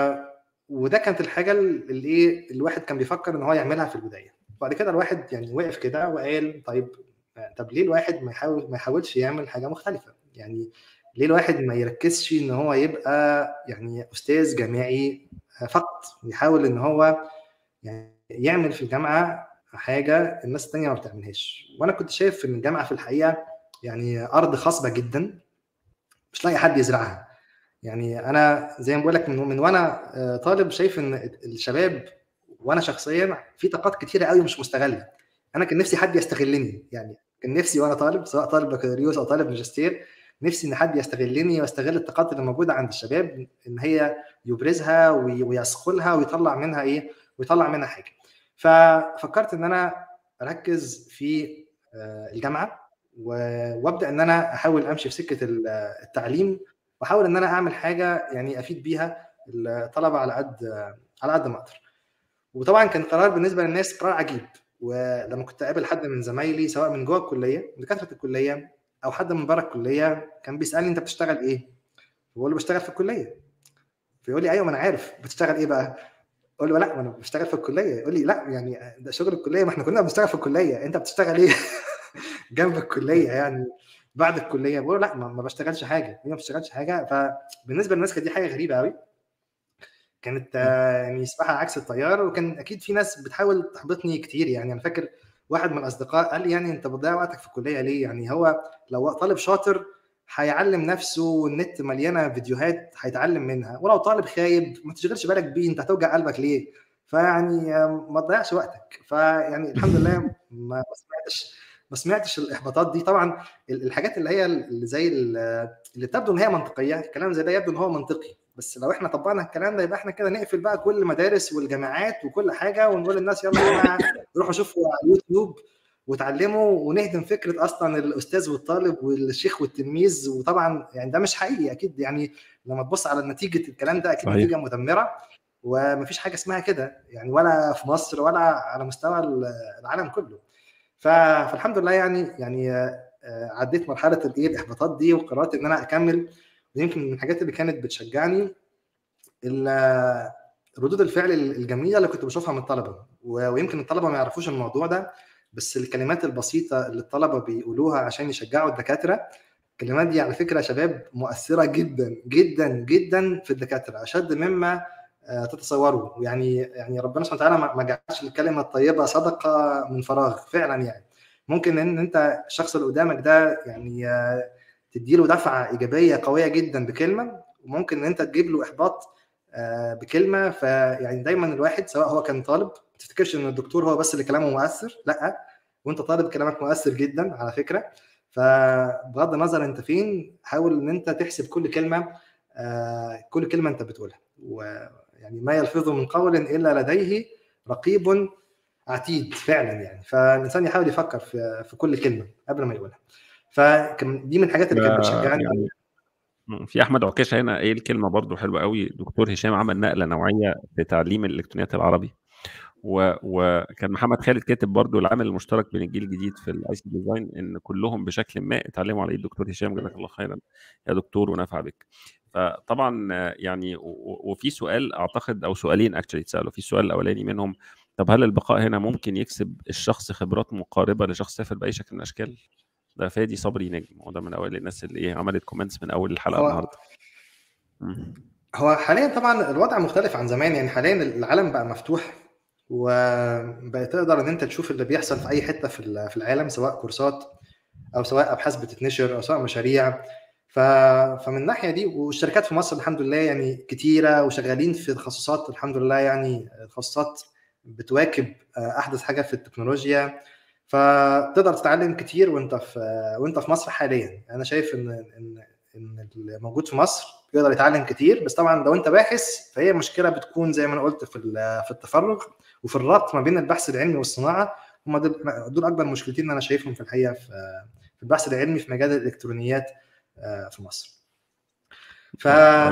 B: وده كانت الحاجه اللي ايه الواحد كان بيفكر ان هو يعملها في البدايه بعد كده الواحد يعني وقف كده وقال طيب طب ليه الواحد ما يحاول ما يحاولش يعمل حاجه مختلفه يعني ليه الواحد ما يركزش ان هو يبقى يعني استاذ جامعي فقط يحاول ان هو يعني يعمل في الجامعه حاجه الناس التانية ما بتعملهاش وانا كنت شايف ان الجامعه في الحقيقه يعني ارض خصبه جدا مش لاقي حد يزرعها يعني انا زي ما بقول لك من, من وانا طالب شايف ان الشباب وانا شخصيا في طاقات كتيره قوي مش مستغله انا كان نفسي حد يستغلني يعني كان نفسي وانا طالب سواء طالب بكالوريوس او طالب ماجستير نفسي ان حد يستغلني ويستغل الطاقات اللي موجوده عند الشباب ان هي يبرزها ويسخلها ويطلع منها ايه ويطلع منها حاجه ففكرت ان انا اركز في الجامعه وابدا ان انا احاول امشي في سكه التعليم واحاول ان انا اعمل حاجه يعني افيد بيها الطلبه على قد على قد ما اقدر وطبعا كان قرار بالنسبه للناس قرار عجيب ولما كنت اقابل حد من زمايلي سواء من جوه الكليه دكاتره الكليه او حد من بره الكليه كان بيسالني انت بتشتغل ايه؟ بقول له بشتغل في الكليه فيقول لي ايوه ما انا عارف بتشتغل ايه بقى؟ اقول له لا ما انا بشتغل في الكليه يقول لي لا يعني ده شغل الكليه ما احنا كلنا بنشتغل في الكليه انت بتشتغل ايه؟ جنب الكليه يعني بعد الكليه بقول له لا ما بشتغلش حاجه ما بشتغلش حاجه فبالنسبه للناس كانت دي حاجه غريبه قوي كانت يعني سباحه عكس التيار وكان اكيد في ناس بتحاول تحبطني كتير يعني انا فاكر واحد من الاصدقاء قال لي يعني انت بتضيع وقتك في الكليه ليه؟ يعني هو لو طالب شاطر هيعلم نفسه والنت مليانه فيديوهات هيتعلم منها ولو طالب خايب ما تشغلش بالك بيه انت هتوجع قلبك ليه؟ فيعني ما تضيعش وقتك فيعني الحمد لله ما سمعتش ما سمعتش الاحباطات دي طبعا الحاجات اللي هي اللي زي اللي تبدو ان هي منطقيه الكلام زي ده يبدو ان هو منطقي بس لو احنا طبقنا الكلام ده يبقى احنا كده نقفل بقى كل المدارس والجامعات وكل حاجه ونقول للناس يلا يا جماعه روحوا شوفوا على اليوتيوب وتعلموا ونهدم فكره اصلا الاستاذ والطالب والشيخ والتلميذ وطبعا يعني ده مش حقيقي اكيد يعني لما تبص على نتيجه الكلام ده اكيد نتيجه مدمره ومفيش حاجه اسمها كده يعني ولا في مصر ولا على مستوى العالم كله فالحمد لله يعني يعني عديت مرحله الايه الاحباطات دي وقررت ان انا اكمل ويمكن من الحاجات اللي كانت بتشجعني ردود الفعل الجميله اللي كنت بشوفها من الطلبه ويمكن الطلبه ما يعرفوش الموضوع ده بس الكلمات البسيطه اللي الطلبه بيقولوها عشان يشجعوا الدكاتره الكلمات دي على فكره يا شباب مؤثره جدا جدا جدا في الدكاتره اشد مما تتصوروا يعني يعني ربنا سبحانه وتعالى ما جعلش الكلمه الطيبه صدقه من فراغ فعلا يعني ممكن ان انت الشخص اللي قدامك ده يعني تديله دفعه ايجابيه قويه جدا بكلمه وممكن ان انت تجيب له احباط بكلمه فيعني دايما الواحد سواء هو كان طالب ما تفتكرش ان الدكتور هو بس اللي كلامه مؤثر لا وانت طالب كلامك مؤثر جدا على فكره فبغض النظر انت فين حاول ان انت تحسب كل كلمه كل كلمه انت بتقولها ويعني ما يلفظ من قول الا لديه رقيب عتيد فعلا يعني فالانسان يحاول يفكر في في كل كلمه قبل ما يقولها فدي من الحاجات اللي كانت بتشجعني
A: يعني في احمد عكاشه هنا قايل كلمه برضو حلوه قوي دكتور هشام عمل نقله نوعيه في تعليم الالكترونيات العربي و... وكان محمد خالد كاتب برضو العامل المشترك بين الجيل الجديد في الاي سي ديزاين ان كلهم بشكل ما اتعلموا على ايد الدكتور هشام جزاك الله خيرا يا دكتور ونفع بك فطبعا يعني و... وفي سؤال اعتقد او سؤالين اكشلي اتسالوا في السؤال الاولاني منهم طب هل البقاء هنا ممكن يكسب الشخص خبرات مقاربه لشخص سافر باي شكل من الاشكال؟ ده فادي صبري نجم وده من اوائل الناس اللي ايه عملت كومنتس من اول الحلقه
B: هو
A: النهارده
B: هو حاليا طبعا الوضع مختلف عن زمان يعني حاليا العالم بقى مفتوح وبقى تقدر ان انت تشوف اللي بيحصل في اي حته في في العالم سواء كورسات او سواء ابحاث بتتنشر او سواء مشاريع ف... فمن الناحيه دي والشركات في مصر الحمد لله يعني كتيره وشغالين في تخصصات الحمد لله يعني تخصصات بتواكب احدث حاجه في التكنولوجيا فتقدر تتعلم كتير وانت في وانت في مصر حاليا انا شايف ان ان ان اللي موجود في مصر يقدر يتعلم كتير بس طبعا لو انت باحث فهي مشكله بتكون زي ما انا قلت في في التفرغ وفي الربط ما بين البحث العلمي والصناعه هم دول دول اكبر مشكلتين انا شايفهم في الحقيقه في في البحث العلمي في مجال الالكترونيات في مصر ف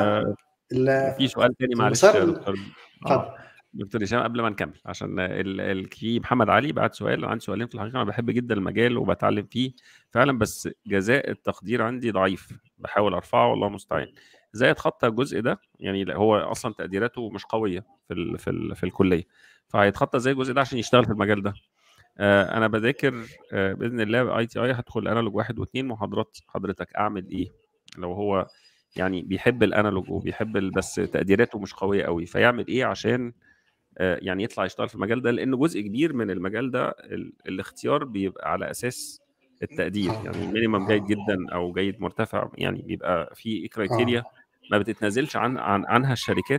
A: في سؤال تاني معلش يا دكتور اتفضل دكتور هشام قبل ما نكمل عشان ال... ال... في محمد علي بعت سؤال عندي سؤالين في الحقيقه انا بحب جدا المجال وبتعلم فيه فعلا بس جزاء التقدير عندي ضعيف بحاول ارفعه والله المستعان ازاي اتخطى الجزء ده يعني هو اصلا تقديراته مش قويه في ال... في ال... في الكليه فهيتخطى ازاي الجزء ده عشان يشتغل في المجال ده آه انا بذاكر آه باذن الله اي تي اي هدخل انالوج واحد واثنين محاضرات حضرتك اعمل ايه لو هو يعني بيحب الانالوج وبيحب بس تقديراته مش قويه قوي فيعمل ايه عشان يعني يطلع يشتغل في المجال ده لان جزء كبير من المجال ده ال... الاختيار بيبقى على اساس التقدير يعني مينيمم جيد جدا او جيد مرتفع يعني بيبقى في كرايتيريا ما بتتنازلش عن, عن عنها الشركات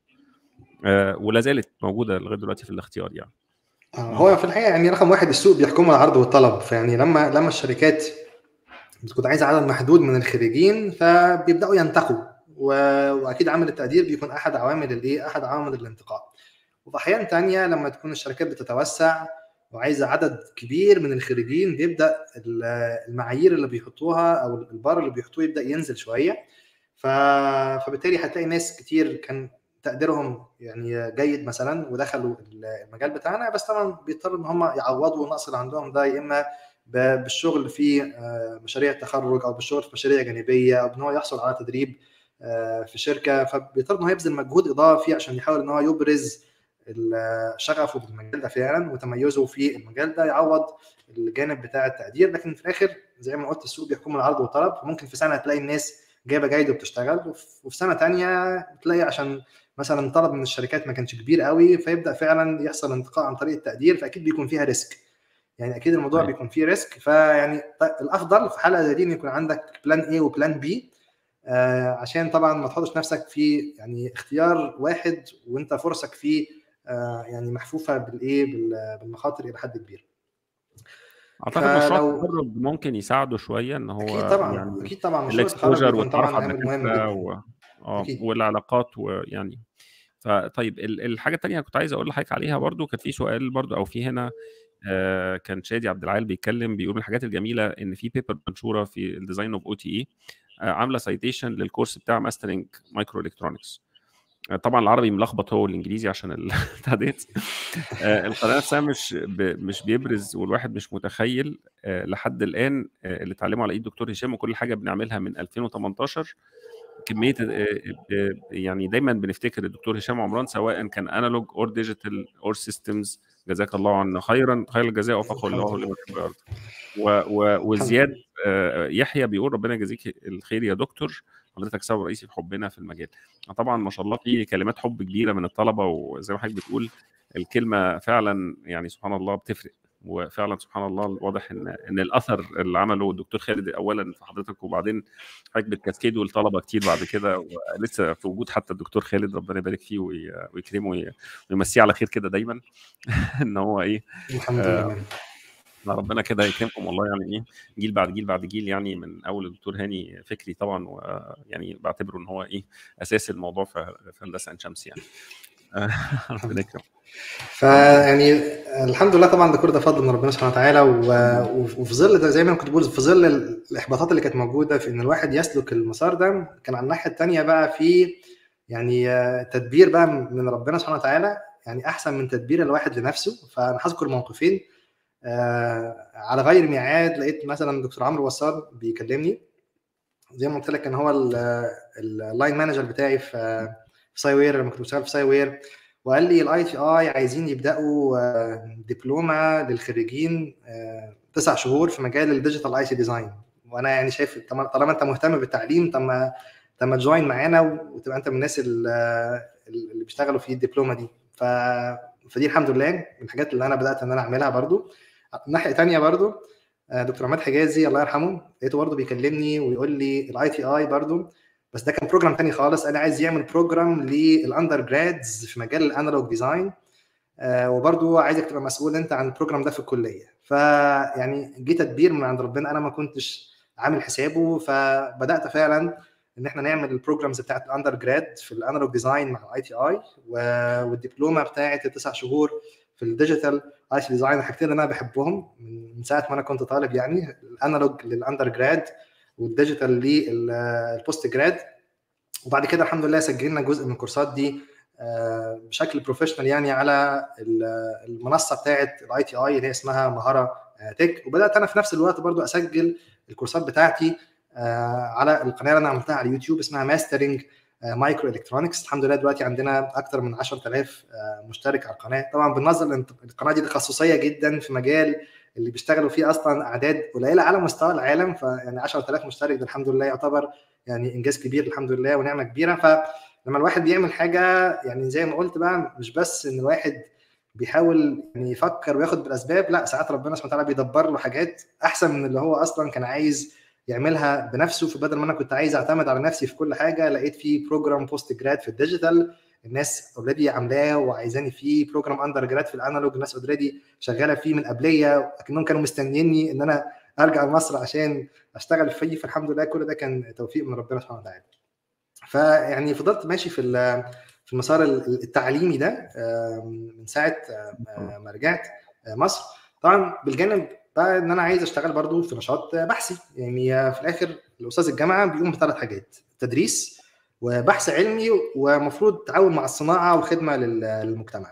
A: آه ولا زالت موجوده لغايه دلوقتي في الاختيار يعني
B: هو في الحقيقه يعني رقم واحد السوق بيحكمها العرض والطلب فيعني لما لما الشركات بتكون عايزه عدد محدود من الخريجين فبيبداوا ينتقوا واكيد عامل التقدير بيكون احد عوامل الايه احد عوامل الانتقاء وفي احيان تانية لما تكون الشركات بتتوسع وعايزه عدد كبير من الخريجين بيبدا المعايير اللي بيحطوها او البار اللي بيحطوه يبدا ينزل شويه ف... فبالتالي هتلاقي ناس كتير كان تقديرهم يعني جيد مثلا ودخلوا المجال بتاعنا بس طبعا بيضطروا ان هم يعوضوا النقص اللي عندهم ده يا اما بالشغل في مشاريع تخرج او بالشغل في مشاريع جانبيه او ان هو يحصل على تدريب في شركه فبيضطر ان هو يبذل مجهود اضافي عشان يحاول ان هو يبرز شغفه بالمجال ده فعلا وتميزه في المجال ده يعوض الجانب بتاع التقدير لكن في الاخر زي ما قلت السوق بيحكم العرض والطلب ممكن في سنه تلاقي الناس جايبه جيد وبتشتغل وفي سنه تانية تلاقي عشان مثلا طلب من الشركات ما كانش كبير قوي فيبدا فعلا يحصل انتقاء عن طريق التقدير فاكيد بيكون فيها ريسك يعني اكيد الموضوع أي. بيكون فيه ريسك فيعني الافضل في حلقه زي دي ان يكون عندك بلان اي وبلان بي آه عشان طبعا ما تحطش نفسك في يعني اختيار واحد وانت فرصك فيه آه يعني محفوفه بالايه بالمخاطر الى حد كبير
A: اعتقد مشروع التخرج ممكن يساعده شويه ان هو
B: اكيد طبعا
A: يعني
B: اكيد طبعا
A: الاكسبوجر والتعرف على الدكاتره و... اه والعلاقات ويعني فطيب الحاجه الثانيه كنت عايز اقول لحضرتك عليها برضو كان في سؤال برضو او في هنا آه كان شادي عبد العال بيتكلم بيقول من الحاجات الجميله ان في بيبر منشوره في الديزاين اوف او تي اي عامله سايتيشن للكورس بتاع ماسترنج مايكرو الكترونكس طبعا العربي ملخبط هو الانجليزي عشان التعديل آه القناه نفسها مش ب... مش بيبرز والواحد مش متخيل آه لحد الان آه اللي اتعلموا على ايد الدكتور هشام وكل حاجه بنعملها من 2018 كميه يعني دايما بنفتكر الدكتور هشام عمران سواء كان انالوج اور ديجيتال اور سيستمز جزاك الله عنه خيرا خير الجزاء وفقه الله لما يحب ويرضى وزياد يحيى بيقول ربنا يجازيك الخير يا دكتور حضرتك سبب رئيسي في حبنا في المجال طبعا ما شاء الله في كلمات حب كبيره من الطلبه وزي ما حضرتك بتقول الكلمه فعلا يعني سبحان الله بتفرق وفعلا سبحان الله واضح ان ان الاثر اللي عمله الدكتور خالد اولا في حضرتك وبعدين حضرتك بتكاسكيده لطلبه كتير بعد كده ولسه في وجود حتى الدكتور خالد ربنا يبارك فيه ويكرمه ويمسيه على خير كده دايما ان هو ايه
B: الحمد لله
A: ربنا كده يكرمكم والله يعني ايه جيل بعد جيل بعد جيل يعني من اول الدكتور هاني فكري طبعا ويعني بعتبره ان هو ايه اساس الموضوع في هندسه عين شمس يعني ربنا يكرمك
B: فيعني الحمد لله طبعا ده كل ده فضل من ربنا سبحانه وتعالى وفي ظل ده زي ما كنت بقول في ظل الاحباطات اللي كانت موجوده في ان الواحد يسلك المسار ده كان على الناحيه الثانيه بقى في يعني تدبير بقى من ربنا سبحانه وتعالى يعني احسن من تدبير الواحد لنفسه فانا هذكر موقفين على غير ميعاد لقيت مثلا دكتور عمرو وصال بيكلمني زي ما قلت لك كان هو اللاين مانجر بتاعي في ساي وير لما كنت بشتغل في ساي وير وقال لي الاي تي اي عايزين يبداوا دبلومه للخريجين تسع شهور في مجال الديجيتال اي سي ديزاين وانا يعني شايف طالما انت مهتم بالتعليم طب ما طب ما تجوين معانا وتبقى انت من الناس اللي بيشتغلوا في الدبلومه دي ف... فدي الحمد لله من الحاجات اللي انا بدات ان انا اعملها برضو ناحيه تانية برضو دكتور عماد حجازي الله يرحمه لقيته برضو بيكلمني ويقول لي الاي تي اي برضو بس ده كان بروجرام تاني خالص انا عايز يعمل بروجرام للاندر جرادز في مجال الانالوج ديزاين آه وبرضو عايزك تبقى مسؤول انت عن البروجرام ده في الكليه فيعني جه تدبير من عند ربنا انا ما كنتش عامل حسابه فبدات فعلا ان احنا نعمل البروجرامز بتاعت الاندر جراد في الانالوج ديزاين مع الاي تي اي والدبلومه بتاعت التسع شهور في الديجيتال اي سي ديزاين الحاجتين اللي انا بحبهم من ساعه ما انا كنت طالب يعني الانالوج للاندر جراد والديجيتال للبوست جراد وبعد كده الحمد لله سجلنا جزء من الكورسات دي بشكل بروفيشنال يعني على المنصه بتاعه الاي تي اي اللي هي اسمها مهاره تك وبدات انا في نفس الوقت برضو اسجل الكورسات بتاعتي على القناه اللي انا عملتها على اليوتيوب اسمها ماسترنج مايكرو الكترونكس الحمد لله دلوقتي عندنا اكثر من 10000 مشترك على القناه طبعا بالنظر ان القناه دي تخصصيه جدا في مجال اللي بيشتغلوا فيه اصلا اعداد قليله على مستوى العالم فيعني 10000 مشترك ده الحمد لله يعتبر يعني انجاز كبير الحمد لله ونعمه كبيره فلما الواحد بيعمل حاجه يعني زي ما قلت بقى مش بس ان الواحد بيحاول يعني يفكر وياخد بالاسباب لا ساعات ربنا سبحانه وتعالى بيدبر له حاجات احسن من اللي هو اصلا كان عايز يعملها بنفسه فبدل ما انا كنت عايز اعتمد على نفسي في كل حاجه لقيت في بروجرام بوست جراد في الديجيتال الناس اوريدي عاملاه وعايزاني فيه بروجرام اندر جراد في الانالوج الناس اوريدي شغاله فيه من قبليه لكنهم كانوا مستنيني ان انا ارجع مصر عشان اشتغل فيه فالحمد لله كل ده كان توفيق من ربنا سبحانه وتعالى فيعني فضلت ماشي في في المسار التعليمي ده من ساعه ما رجعت مصر طبعا بالجانب بقى ان انا عايز اشتغل برضو في نشاط بحثي يعني في الاخر الاستاذ الجامعه بيقوم بثلاث حاجات تدريس وبحث علمي ومفروض تعاون مع الصناعه والخدمه للمجتمع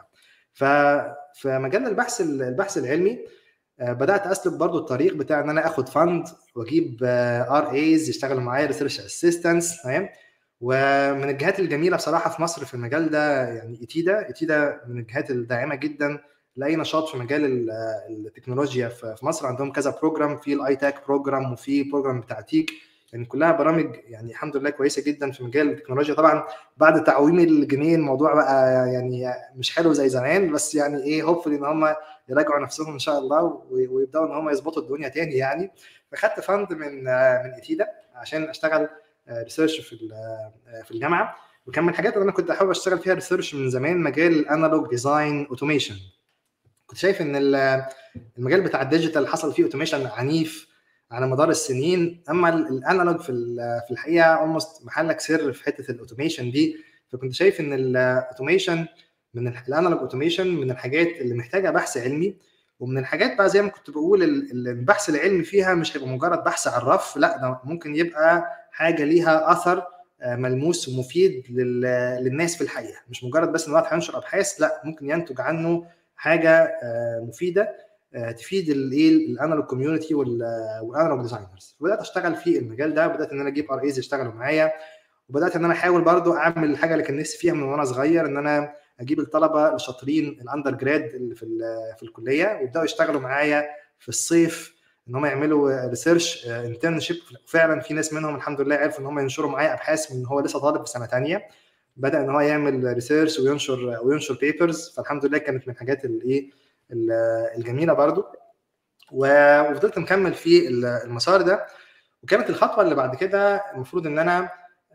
B: ففي مجال البحث البحث العلمي بدات اسلك برضو الطريق بتاع ان انا اخد فند واجيب ار ايز يشتغلوا معايا ريسيرش اسيستنتس تمام ومن الجهات الجميله بصراحه في مصر في المجال ده يعني ايتيدا ايتيدا من الجهات الداعمه جدا لاي نشاط في مجال التكنولوجيا في مصر عندهم كذا بروجرام في الاي تاك بروجرام وفي بروجرام بتاع تيك يعني كلها برامج يعني الحمد لله كويسه جدا في مجال التكنولوجيا طبعا بعد تعويم الجنيه الموضوع بقى يعني مش حلو زي زمان بس يعني ايه هوبفلي ان هم يراجعوا نفسهم ان شاء الله ويبداوا ان هم يظبطوا الدنيا تاني يعني فخدت فند من من ايتيدا عشان اشتغل ريسيرش في في الجامعه وكان من الحاجات اللي انا كنت احاول اشتغل فيها ريسيرش من زمان مجال الانالوج ديزاين اوتوميشن كنت شايف ان المجال بتاع الديجيتال حصل فيه اوتوميشن عنيف على مدار السنين اما الانالوج في في الحقيقه اولموست محلك سر في حته الاوتوميشن دي فكنت شايف ان الاوتوميشن من الانالوج اوتوميشن من الحاجات اللي محتاجه بحث علمي ومن الحاجات بقى زي ما كنت بقول البحث العلمي فيها مش هيبقى مجرد بحث على الرف لا ده ممكن يبقى حاجه ليها اثر ملموس ومفيد للناس في الحقيقه مش مجرد بس ان الواحد هينشر ابحاث لا ممكن ينتج عنه حاجه مفيده تفيد الايه الانالوج كوميونتي والانالوج ديزاينرز بدات اشتغل في المجال ده بدات ان انا اجيب ار ايز يشتغلوا معايا وبدات ان انا احاول برضو اعمل الحاجه اللي كان نفسي فيها من وانا صغير ان انا اجيب الطلبه الشاطرين الاندر جراد اللي في في الكليه ويبداوا يشتغلوا معايا في الصيف ان هم يعملوا ريسيرش انترنشيب فعلا في ناس منهم الحمد لله عرفوا ان هم ينشروا معايا ابحاث من هو لسه طالب في سنه ثانيه بدا ان هو يعمل ريسيرش وينشر وينشر بيبرز فالحمد لله كانت من الحاجات الايه الجميله برضو وفضلت مكمل في المسار ده وكانت الخطوه اللي بعد كده المفروض ان انا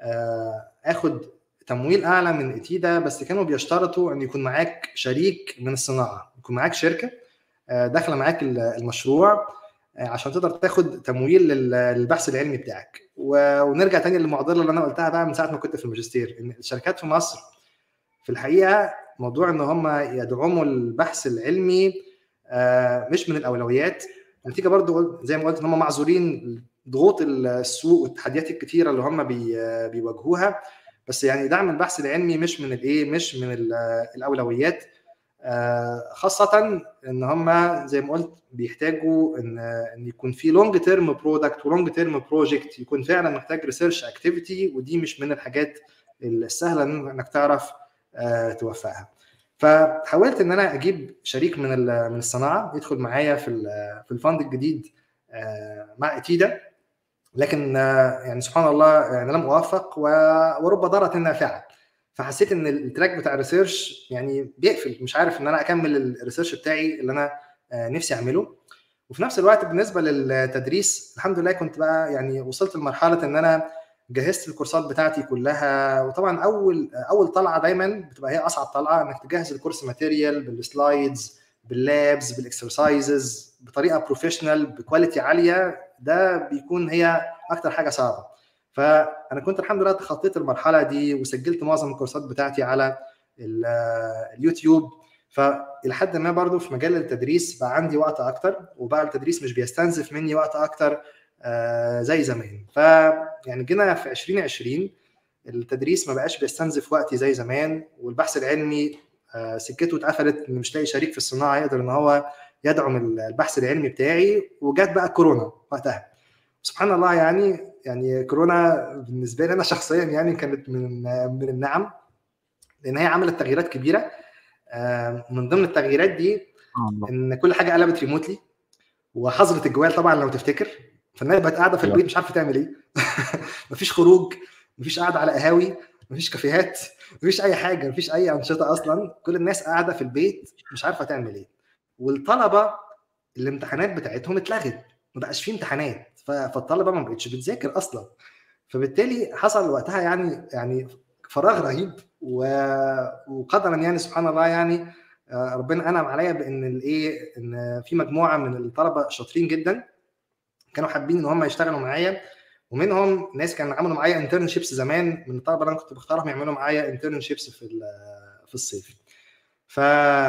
B: اخد تمويل اعلى من اتيدا بس كانوا بيشترطوا ان يكون معاك شريك من الصناعه يكون معاك شركه داخله معاك المشروع عشان تقدر تاخد تمويل للبحث العلمي بتاعك ونرجع تاني للمعضله اللي انا قلتها بقى من ساعه ما كنت في الماجستير ان الشركات في مصر في الحقيقه موضوع ان هم يدعموا البحث العلمي مش من الاولويات النتيجه برضو زي ما قلت ان هم معذورين ضغوط السوق والتحديات الكتيره اللي هم بيواجهوها بس يعني دعم البحث العلمي مش من الايه مش من الاولويات خاصة ان هم زي ما قلت بيحتاجوا ان ان يكون في لونج تيرم برودكت ولونج تيرم بروجكت يكون فعلا محتاج ريسيرش اكتيفيتي ودي مش من الحاجات السهلة انك تعرف توفقها. فحاولت ان انا اجيب شريك من من الصناعة يدخل معايا في في الفند الجديد مع اتيدا لكن يعني سبحان الله يعني لم اوفق ورب ضاره نافعه فحسيت ان التراك بتاع الريسيرش يعني بيقفل مش عارف ان انا اكمل الريسيرش بتاعي اللي انا نفسي اعمله وفي نفس الوقت بالنسبه للتدريس الحمد لله كنت بقى يعني وصلت لمرحله ان انا جهزت الكورسات بتاعتي كلها وطبعا اول اول طلعه دايما بتبقى هي اصعب طلعه انك تجهز الكورس ماتيريال بالسلايدز باللابس بالاكسرسايزز بطريقه بروفيشنال بكواليتي عاليه ده بيكون هي اكتر حاجه صعبه فانا كنت الحمد لله تخطيت المرحله دي وسجلت معظم الكورسات بتاعتي على اليوتيوب فالى حد ما برضو في مجال التدريس بقى عندي وقت اكتر وبقى التدريس مش بيستنزف مني وقت اكتر زي زمان ف يعني جينا في 2020 التدريس ما بقاش بيستنزف وقتي زي زمان والبحث العلمي سكته اتقفلت مش لاقي شريك في الصناعه يقدر ان هو يدعم البحث العلمي بتاعي وجات بقى كورونا وقتها سبحان الله يعني يعني كورونا بالنسبه لي انا شخصيا يعني كانت من من النعم لان هي عملت تغييرات كبيره من ضمن التغييرات دي ان كل حاجه قلبت ريموتلي وحظرت الجوال طبعا لو تفتكر فالناس بقت قاعده في البيت مش عارفه تعمل ايه مفيش خروج مفيش قاعده على قهاوي مفيش كافيهات مفيش اي حاجه مفيش اي انشطه اصلا كل الناس قاعده في البيت مش عارفه تعمل ايه والطلبه الامتحانات بتاعتهم اتلغت ما بقاش في امتحانات فالطلبه ما بقتش بتذاكر اصلا فبالتالي حصل وقتها يعني يعني فراغ رهيب و... وقدرا يعني سبحان الله يعني ربنا انعم عليا بان الايه ان في مجموعه من الطلبه شاطرين جدا كانوا حابين ان هم يشتغلوا معايا ومنهم ناس كانوا عملوا معايا انترنشيبس زمان من الطلبه اللي انا كنت بختارهم يعملوا معايا انترنشيبس في في الصيف ف...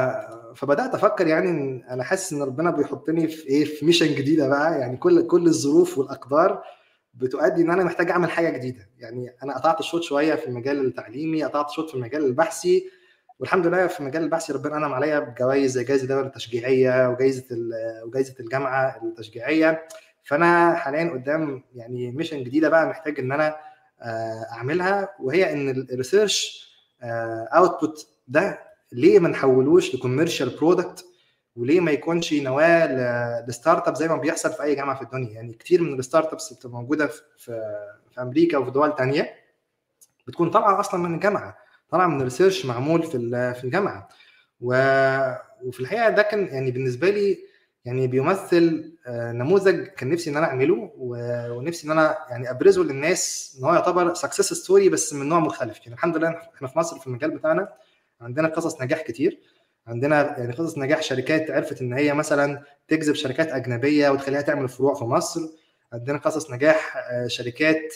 B: فبدات افكر يعني انا حاسس ان ربنا بيحطني في ايه في ميشن جديده بقى يعني كل كل الظروف والاقدار بتؤدي ان انا محتاج اعمل حاجه جديده يعني انا قطعت الشوط شويه في المجال التعليمي قطعت شوط في المجال البحثي والحمد لله في المجال البحثي ربنا انعم عليا بجوائز زي جائزه الدوله التشجيعيه وجائزه وجائزه الجامعه التشجيعيه فانا حاليا قدام يعني ميشن جديده بقى محتاج ان انا اعملها وهي ان الريسيرش اوتبوت ده ليه ما نحولوش لكوميرشال برودكت وليه ما يكونش نواه لستارت اب زي ما بيحصل في اي جامعه في الدنيا يعني كتير من الستارت ابس اللي بتبقى موجوده في, في امريكا وفي دول تانية بتكون طالعه اصلا من الجامعه طالعه من ريسيرش معمول في في الجامعه و... وفي الحقيقه ده كان يعني بالنسبه لي يعني بيمثل نموذج كان نفسي ان انا اعمله ونفسي ان انا يعني ابرزه للناس ان هو يعتبر سكسس ستوري بس من نوع مختلف يعني الحمد لله احنا في مصر في المجال بتاعنا عندنا قصص نجاح كتير عندنا يعني قصص نجاح شركات عرفت ان هي مثلا تجذب شركات اجنبيه وتخليها تعمل فروع في مصر عندنا قصص نجاح شركات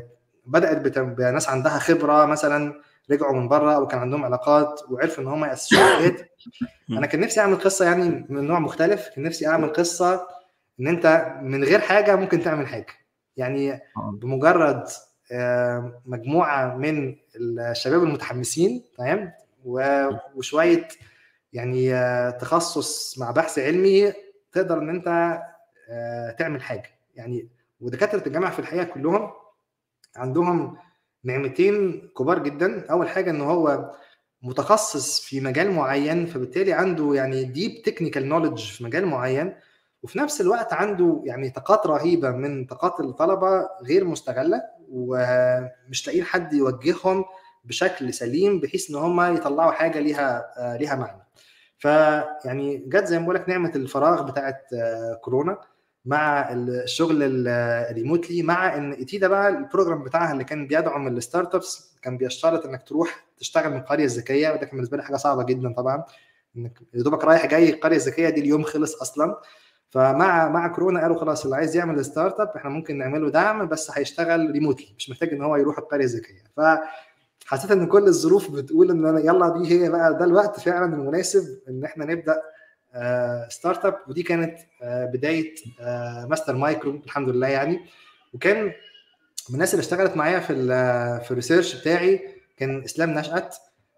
B: بدات بناس عندها خبره مثلا رجعوا من بره وكان عندهم علاقات وعرفوا ان هم ياسسوا شركات انا كان نفسي اعمل قصه يعني من نوع مختلف كان نفسي اعمل قصه ان انت من غير حاجه ممكن تعمل حاجه يعني بمجرد مجموعه من الشباب المتحمسين تمام وشويه يعني تخصص مع بحث علمي تقدر ان انت تعمل حاجه يعني ودكاتره الجامعه في الحقيقه كلهم عندهم نعمتين كبار جدا اول حاجه ان هو متخصص في مجال معين فبالتالي عنده يعني ديب تكنيكال نوليدج في مجال معين وفي نفس الوقت عنده يعني طاقات رهيبه من طاقات الطلبه غير مستغله ومش لاقيين حد يوجههم بشكل سليم بحيث ان هم يطلعوا حاجه ليها ليها معنى فيعني جت زي ما بقول لك نعمه الفراغ بتاعت كورونا مع الشغل الريموتلي مع ان اتيدا بقى البروجرام بتاعها اللي كان بيدعم الستارت ابس كان بيشترط انك تروح تشتغل من القريه الذكيه وده كان بالنسبه لي حاجه صعبه جدا طبعا انك يا دوبك رايح جاي القريه الذكيه دي اليوم خلص اصلا فمع مع كورونا قالوا خلاص اللي عايز يعمل ستارت اب احنا ممكن نعمله دعم بس هيشتغل ريموتلي مش محتاج ان هو يروح القريه الذكيه فحسيت ان كل الظروف بتقول ان أنا يلا دي هي بقى ده الوقت فعلا المناسب ان احنا نبدا ستارت اب ودي كانت بدايه ماستر مايكرو الحمد لله يعني وكان من الناس اللي اشتغلت معايا في في الريسيرش بتاعي كان اسلام نشأت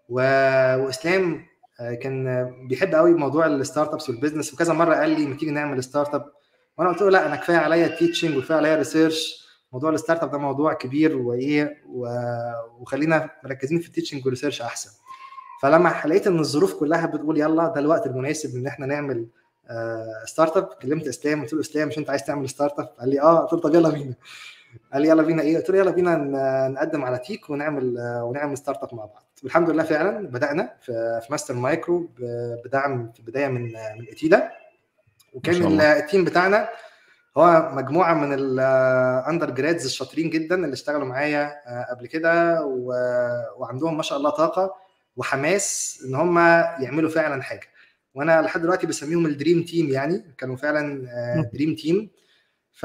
B: واسلام كان بيحب قوي موضوع الستارت ابس والبيزنس وكذا مره قال لي ما تيجي نعمل ستارت اب وانا قلت له لا انا كفايه عليا تيتشنج وكفايه عليا ريسيرش موضوع الستارت اب ده موضوع كبير وايه وخلينا مركزين في التيتشنج والريسيرش احسن فلما لقيت ان الظروف كلها بتقول يلا ده الوقت المناسب ان احنا نعمل ستارت اب كلمت اسلام قلت له اسلام مش انت عايز تعمل ستارت اب قال لي اه قلت له طب يلا بينا قال لي يلا بينا ايه قلت له يلا بينا نقدم على تيك ونعمل ونعمل ستارت اب مع بعض والحمد لله فعلا بدانا في, في ماستر مايكرو بدعم في البدايه من من اتيدا وكان التيم بتاعنا هو مجموعه من الاندر جرادز الشاطرين جدا اللي اشتغلوا معايا قبل كده وعندهم ما شاء الله طاقه وحماس ان هم يعملوا فعلا حاجه وانا لحد دلوقتي بسميهم الدريم تيم يعني كانوا فعلا دريم تيم ف...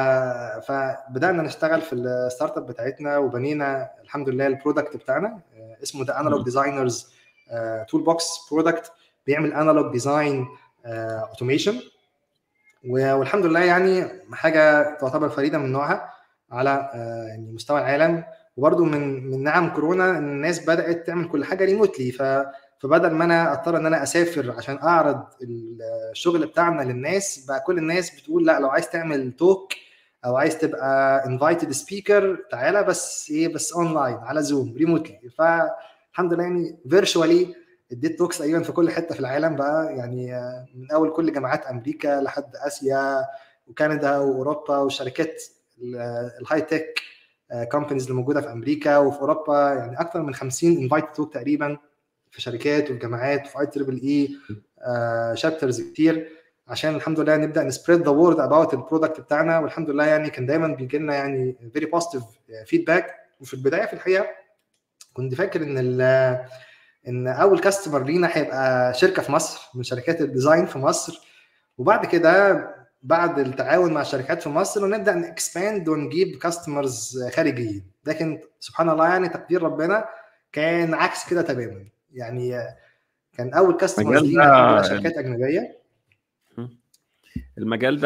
B: فبدانا نشتغل في الستارت اب بتاعتنا وبنينا الحمد لله البرودكت بتاعنا اسمه ذا انالوج ديزاينرز تول بوكس برودكت بيعمل انالوج ديزاين اوتوميشن والحمد لله يعني حاجه تعتبر فريده من نوعها على يعني مستوى العالم وبرده من من نعم كورونا ان الناس بدات تعمل كل حاجه ريموتلي ف فبدل ما انا اضطر ان انا اسافر عشان اعرض الشغل بتاعنا للناس بقى كل الناس بتقول لا لو عايز تعمل توك او عايز تبقى انفايتد سبيكر تعالى بس ايه بس اونلاين على زوم ريموتلي فالحمد لله يعني فيرتشوالي اديت توكس تقريبا في كل حته في العالم بقى يعني من اول كل جامعات امريكا لحد اسيا وكندا واوروبا والشركات الهاي تك كومبانيز اللي موجوده في امريكا وفي اوروبا يعني اكثر من 50 انفايت توك تقريبا في شركات وفي جامعات وفي اي تريبل اي شابترز كتير عشان الحمد لله نبدا نسبريد ذا وورد اباوت البرودكت بتاعنا والحمد لله يعني كان دايما بيجي لنا يعني فيري بوزيتيف فيدباك وفي البدايه في الحقيقه كنت فاكر ان ان اول كاستمر لينا هيبقى شركه في مصر من شركات الديزاين في مصر وبعد كده بعد التعاون مع الشركات في مصر ونبدا نكسباند ونجيب كاستمرز خارجيين لكن سبحان الله يعني تقدير ربنا كان عكس كده تماما يعني كان اول كاستمر لينا شركات اجنبيه
A: المجال ده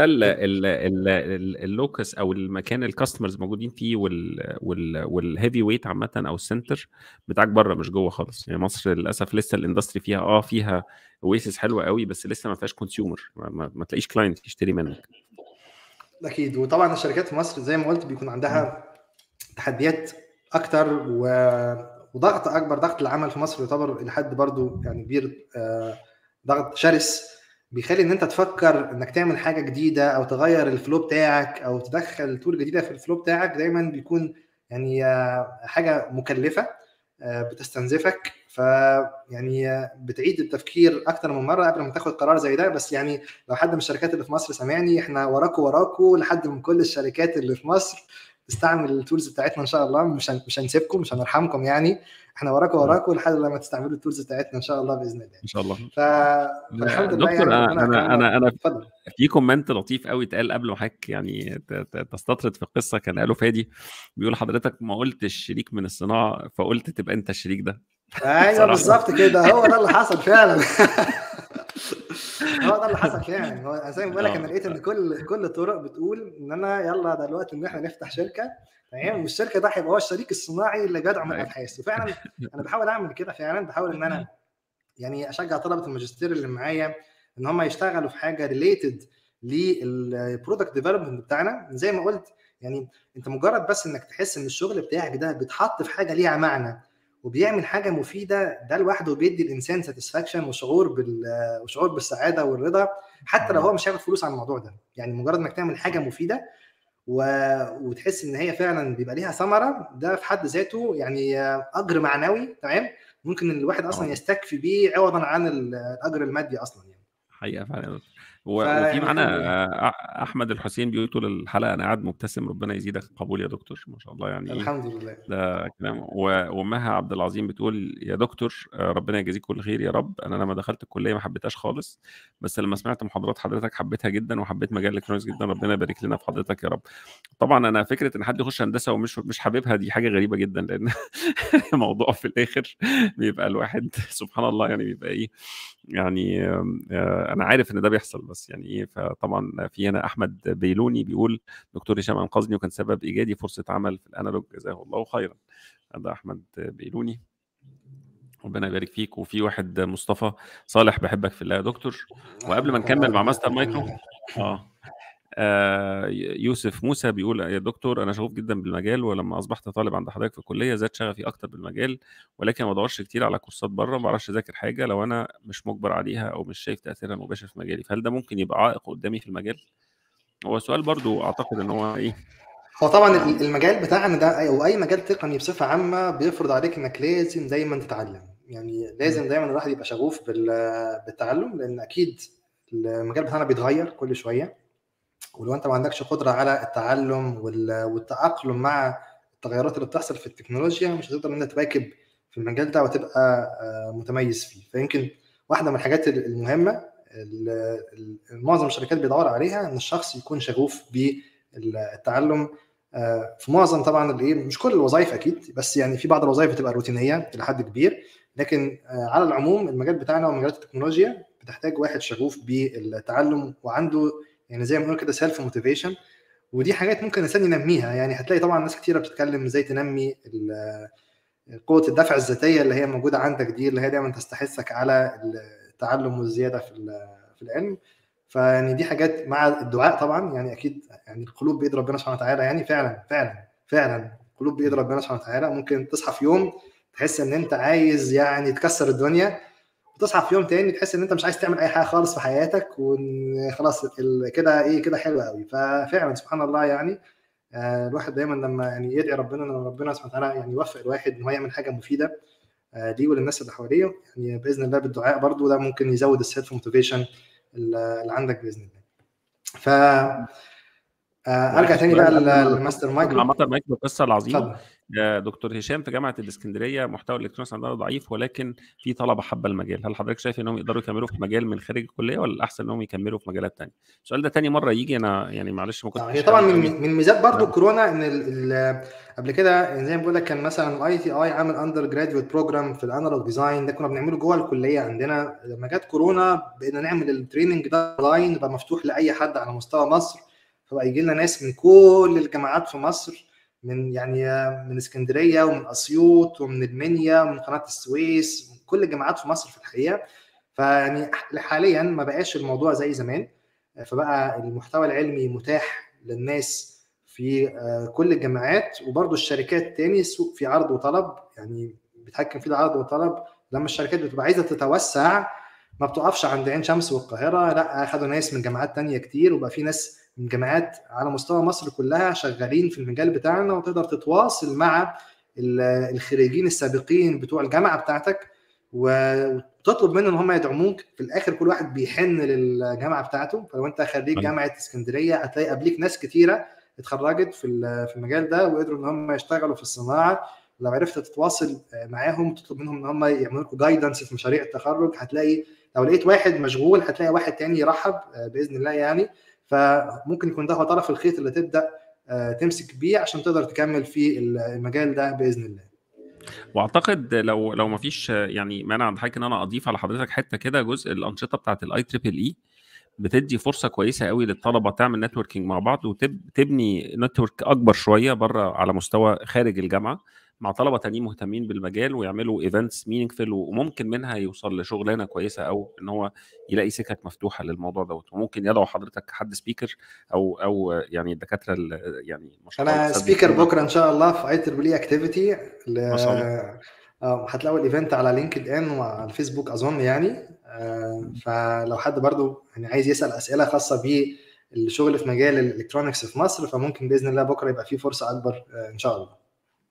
A: اللوكس او المكان الكاستمرز موجودين فيه والهيفي ويت عامه او السنتر بتاعك بره مش جوه خالص يعني مصر للاسف لسه الاندستري فيها اه فيها اويسس حلوه قوي بس لسه ما فيهاش كونسيومر ما, ما تلاقيش كلاينت يشتري منك
B: اكيد وطبعا الشركات في مصر زي ما قلت بيكون عندها تحديات اكتر و... وضغط اكبر ضغط العمل في مصر يعتبر لحد برضو يعني كبير ضغط شرس بيخلي ان انت تفكر انك تعمل حاجه جديده او تغير الفلو بتاعك او تدخل تول جديده في الفلو بتاعك دايما بيكون يعني حاجه مكلفه بتستنزفك فيعني بتعيد التفكير اكتر من مره قبل ما تاخد قرار زي ده بس يعني لو حد من الشركات اللي في مصر سامعني احنا وراكوا وراكوا لحد من كل الشركات اللي في مصر تستعمل التولز بتاعتنا ان شاء الله مش مش هنسيبكم مش هنرحمكم يعني احنا وراكم وراكم لحد لما تستعملوا التولز بتاعتنا ان شاء الله باذن الله
A: ان شاء الله
B: ف... فالحمد لله
A: دكتور
B: يعني
A: انا انا انا, أنا في كومنت لطيف قوي اتقال قبل ما حضرتك يعني تستطرد في القصه كان قاله فادي بيقول حضرتك ما قلتش شريك من الصناعه فقلت تبقى انت الشريك ده
B: ايوه بالظبط كده هو ده اللي حصل فعلا هو ده اللي حصل فعلا هو زي ما بقول لك انا لقيت ان كل كل الطرق بتقول ان انا يلا ده الوقت ان احنا نفتح شركه تمام والشركه ده هيبقى هو الشريك الصناعي اللي بيدعم الابحاث وفعلا انا بحاول اعمل كده فعلا بحاول ان انا يعني اشجع طلبه الماجستير اللي معايا ان هم يشتغلوا في حاجه ريليتد للبرودكت ديفلوبمنت بتاعنا زي ما قلت يعني انت مجرد بس انك تحس ان الشغل بتاعك ده بيتحط في حاجه ليها معنى وبيعمل حاجه مفيده ده لوحده بيدي الانسان ساتسفاكشن وشعور بال وشعور بالسعاده والرضا حتى لو هو مش هياخد فلوس على الموضوع ده يعني مجرد انك تعمل حاجه مفيده و... وتحس ان هي فعلا بيبقى ليها ثمره ده في حد ذاته يعني اجر معنوي تمام ممكن الواحد اصلا يستكفي بيه عوضا عن الاجر المادي اصلا يعني
A: حقيقه فعلا وفي معانا احمد الحسين بيقول طول الحلقه انا قاعد مبتسم ربنا يزيدك قبول يا دكتور ما شاء الله يعني
B: الحمد لله
A: ده كلام وامها عبد العظيم بتقول يا دكتور ربنا يجازيك كل خير يا رب انا لما دخلت الكليه ما حبيتهاش خالص بس لما سمعت محاضرات حضرتك حبيتها جدا وحبيت مجال الالكترونيكس جدا ربنا يبارك لنا في حضرتك يا رب طبعا انا فكره ان حد يخش هندسه ومش مش حاببها دي حاجه غريبه جدا لان الموضوع في الاخر بيبقى الواحد سبحان الله يعني بيبقى ايه يعني انا عارف ان ده بيحصل بس يعني ايه فطبعا في هنا احمد بيلوني بيقول دكتور هشام انقذني وكان سبب ايجادي فرصه عمل في الانالوج جزاه الله خيرا هذا احمد بيلوني ربنا يبارك فيك وفي واحد مصطفى صالح بحبك في الله يا دكتور وقبل ما نكمل مع ماستر مايكرو اه آه يوسف موسى بيقول يا دكتور انا شغوف جدا بالمجال ولما اصبحت طالب عند حضرتك في الكليه زاد شغفي اكتر بالمجال ولكن ما بدورش كتير على كورسات بره ما بعرفش اذاكر حاجه لو انا مش مجبر عليها او مش شايف تاثيرها مباشر في مجالي فهل ده ممكن يبقى عائق قدامي في المجال هو سؤال برضو اعتقد ان هو ايه
B: هو طبعا المجال بتاعنا ده او اي مجال تقني بصفه عامه بيفرض عليك انك لازم دايما تتعلم يعني لازم دايما الواحد يبقى شغوف بالتعلم لان اكيد المجال بتاعنا بيتغير كل شويه ولو انت ما عندكش قدره على التعلم والتاقلم مع التغيرات اللي بتحصل في التكنولوجيا مش هتقدر ان انت تواكب في المجال ده وتبقى متميز فيه فيمكن واحده من الحاجات المهمه معظم الشركات بيدور عليها ان الشخص يكون شغوف بالتعلم في معظم طبعا الايه مش كل الوظائف اكيد بس يعني في بعض الوظائف بتبقى روتينيه الى حد كبير لكن على العموم المجال بتاعنا ومجالات التكنولوجيا بتحتاج واحد شغوف بالتعلم وعنده يعني زي ما بنقول كده سيلف موتيفيشن ودي حاجات ممكن الانسان ينميها يعني هتلاقي طبعا ناس كتيره بتتكلم ازاي تنمي قوه الدفع الذاتيه اللي هي موجوده عندك دي اللي هي دايما تستحثك على التعلم والزياده في في العلم فيعني دي حاجات مع الدعاء طبعا يعني اكيد يعني القلوب بيد ربنا سبحانه وتعالى يعني فعلا فعلا فعلا القلوب بيد ربنا سبحانه وتعالى ممكن تصحى في يوم تحس ان انت عايز يعني تكسر الدنيا وتصحى في يوم تاني تحس ان انت مش عايز تعمل اي حاجه خالص في حياتك وخلاص كده ايه كده حلو قوي ففعلا سبحان الله يعني آه الواحد دايما لما يعني يدعي ربنا ان ربنا سبحانه وتعالى يعني يوفق الواحد ان هو يعمل حاجه مفيده آه ليه وللناس اللي حواليه يعني باذن الله بالدعاء برضو ده ممكن يزود السيلف موتيفيشن اللي عندك باذن الله ف آه ارجع تاني بقى للماستر مايكرو
A: ماستر مايكرو القصه العظيمه دكتور هشام في جامعه الاسكندريه محتوى الالكترونيكس عندنا ضعيف ولكن في طلبه حابه المجال هل حضرتك شايف انهم يقدروا يكملوا في مجال من خارج الكليه ولا الاحسن انهم يكملوا في مجالات ثانيه السؤال ده تاني مره يجي انا يعني معلش ما كنتش
B: هي طبعا من من ميزات برضو كورونا ان ال ال قبل كده زي ما بقول لك كان مثلا الاي تي اي عامل اندر جراديويت بروجرام في الانالوج ديزاين ده كنا بنعمله جوه الكليه عندنا لما جت كورونا بقينا نعمل التريننج ده لاين يبقى مفتوح لاي حد على مستوى مصر فبقى يجي لنا ناس من كل الجامعات في مصر من يعني من اسكندريه ومن اسيوط ومن المنيا ومن قناه السويس من كل الجامعات في مصر في الحقيقه فيعني حاليا ما بقاش الموضوع زي زمان فبقى المحتوى العلمي متاح للناس في كل الجامعات وبرضه الشركات تاني السوق في عرض وطلب يعني بيتحكم فيه العرض والطلب لما الشركات بتبقى عايزه تتوسع ما بتقفش عند عين شمس والقاهره لا اخدوا ناس من جامعات تانية كتير وبقى في ناس من جامعات على مستوى مصر كلها شغالين في المجال بتاعنا وتقدر تتواصل مع الخريجين السابقين بتوع الجامعه بتاعتك وتطلب منهم ان هم يدعموك في الاخر كل واحد بيحن للجامعه بتاعته فلو انت خريج جامعه اسكندريه هتلاقي قبليك ناس كتيره اتخرجت في في المجال ده وقدروا ان هم يشتغلوا في الصناعه لو عرفت تتواصل معاهم تطلب منهم ان هم يعملوا لكم جايدنس في مشاريع التخرج هتلاقي لو لقيت واحد مشغول هتلاقي واحد تاني يرحب باذن الله يعني فممكن يكون ده هو طرف الخيط اللي تبدا تمسك بيه عشان تقدر تكمل في المجال ده باذن الله
A: واعتقد لو لو ما فيش يعني مانع عند حضرتك ان انا اضيف على حضرتك حته كده جزء الانشطه بتاعت الاي تريبل اي بتدي فرصه كويسه قوي للطلبه تعمل نتوركينج مع بعض وتبني نتورك اكبر شويه بره على مستوى خارج الجامعه مع طلبه تانيين مهتمين بالمجال ويعملوا ايفنتس مينينجفل وممكن منها يوصل لشغلانه كويسه او ان هو يلاقي سكك مفتوحه للموضوع دوت وممكن يدعو حضرتك حد سبيكر او او يعني الدكاتره
B: يعني انا سبيكر بكره ان شاء الله في اي تربل اكتيفيتي ما شاء الله اه هتلاقوا الايفنت على لينكد ان وعلى الفيسبوك اظن يعني آه فلو حد برضو يعني عايز يسال اسئله خاصه بالشغل في مجال الالكترونكس في مصر فممكن باذن الله بكره يبقى في فرصه اكبر آه ان شاء الله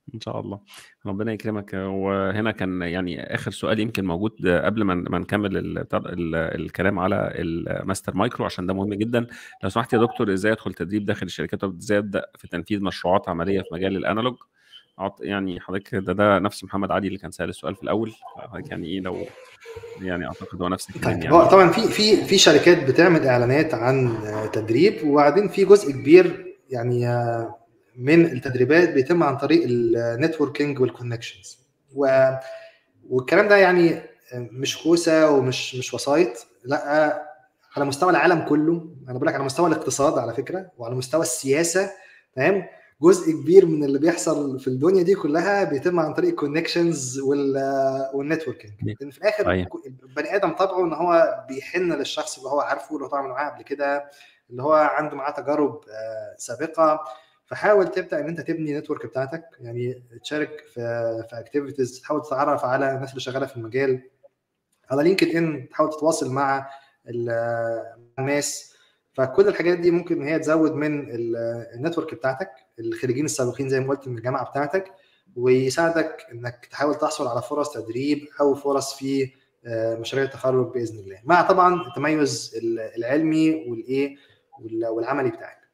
A: ان شاء الله ربنا يكرمك وهنا كان يعني اخر سؤال يمكن موجود قبل ما ما نكمل ال ال الكلام على الماستر مايكرو عشان ده مهم جدا لو سمحت يا دكتور ازاي ادخل تدريب داخل الشركات وازاي ابدا في تنفيذ مشروعات عمليه في مجال الانالوج يعني حضرتك ده ده نفس محمد علي اللي كان سال السؤال في الاول حضرتك يعني ايه لو يعني اعتقد هو نفس الكلام يعني
B: هو طبعا في في في شركات بتعمل اعلانات عن تدريب وبعدين في جزء كبير يعني من التدريبات بيتم عن طريق النتوركينج والكونكشنز و... والكلام ده يعني مش كوسه ومش مش وسايط لا على مستوى العالم كله انا بقول لك على مستوى الاقتصاد على فكره وعلى مستوى السياسه فاهم جزء كبير من اللي بيحصل في الدنيا دي كلها بيتم عن طريق الكونكشنز والنتوركينج لان في الاخر
A: أيوة.
B: البني ادم طبعه ان هو بيحن للشخص اللي هو عارفه اللي هو اتعامل معاه قبل كده اللي هو عنده معاه تجارب سابقه فحاول تبدا ان انت تبني نتورك بتاعتك يعني تشارك في في اكتيفيتيز تحاول تتعرف على الناس اللي شغاله في المجال على لينكد ان تحاول تتواصل مع الناس فكل الحاجات دي ممكن ان هي تزود من النتورك بتاعتك الخريجين السابقين زي ما قلت من الجامعه بتاعتك ويساعدك انك تحاول تحصل على فرص تدريب او فرص في مشاريع التخرج باذن الله مع طبعا التميز العلمي والايه والعملي بتاعك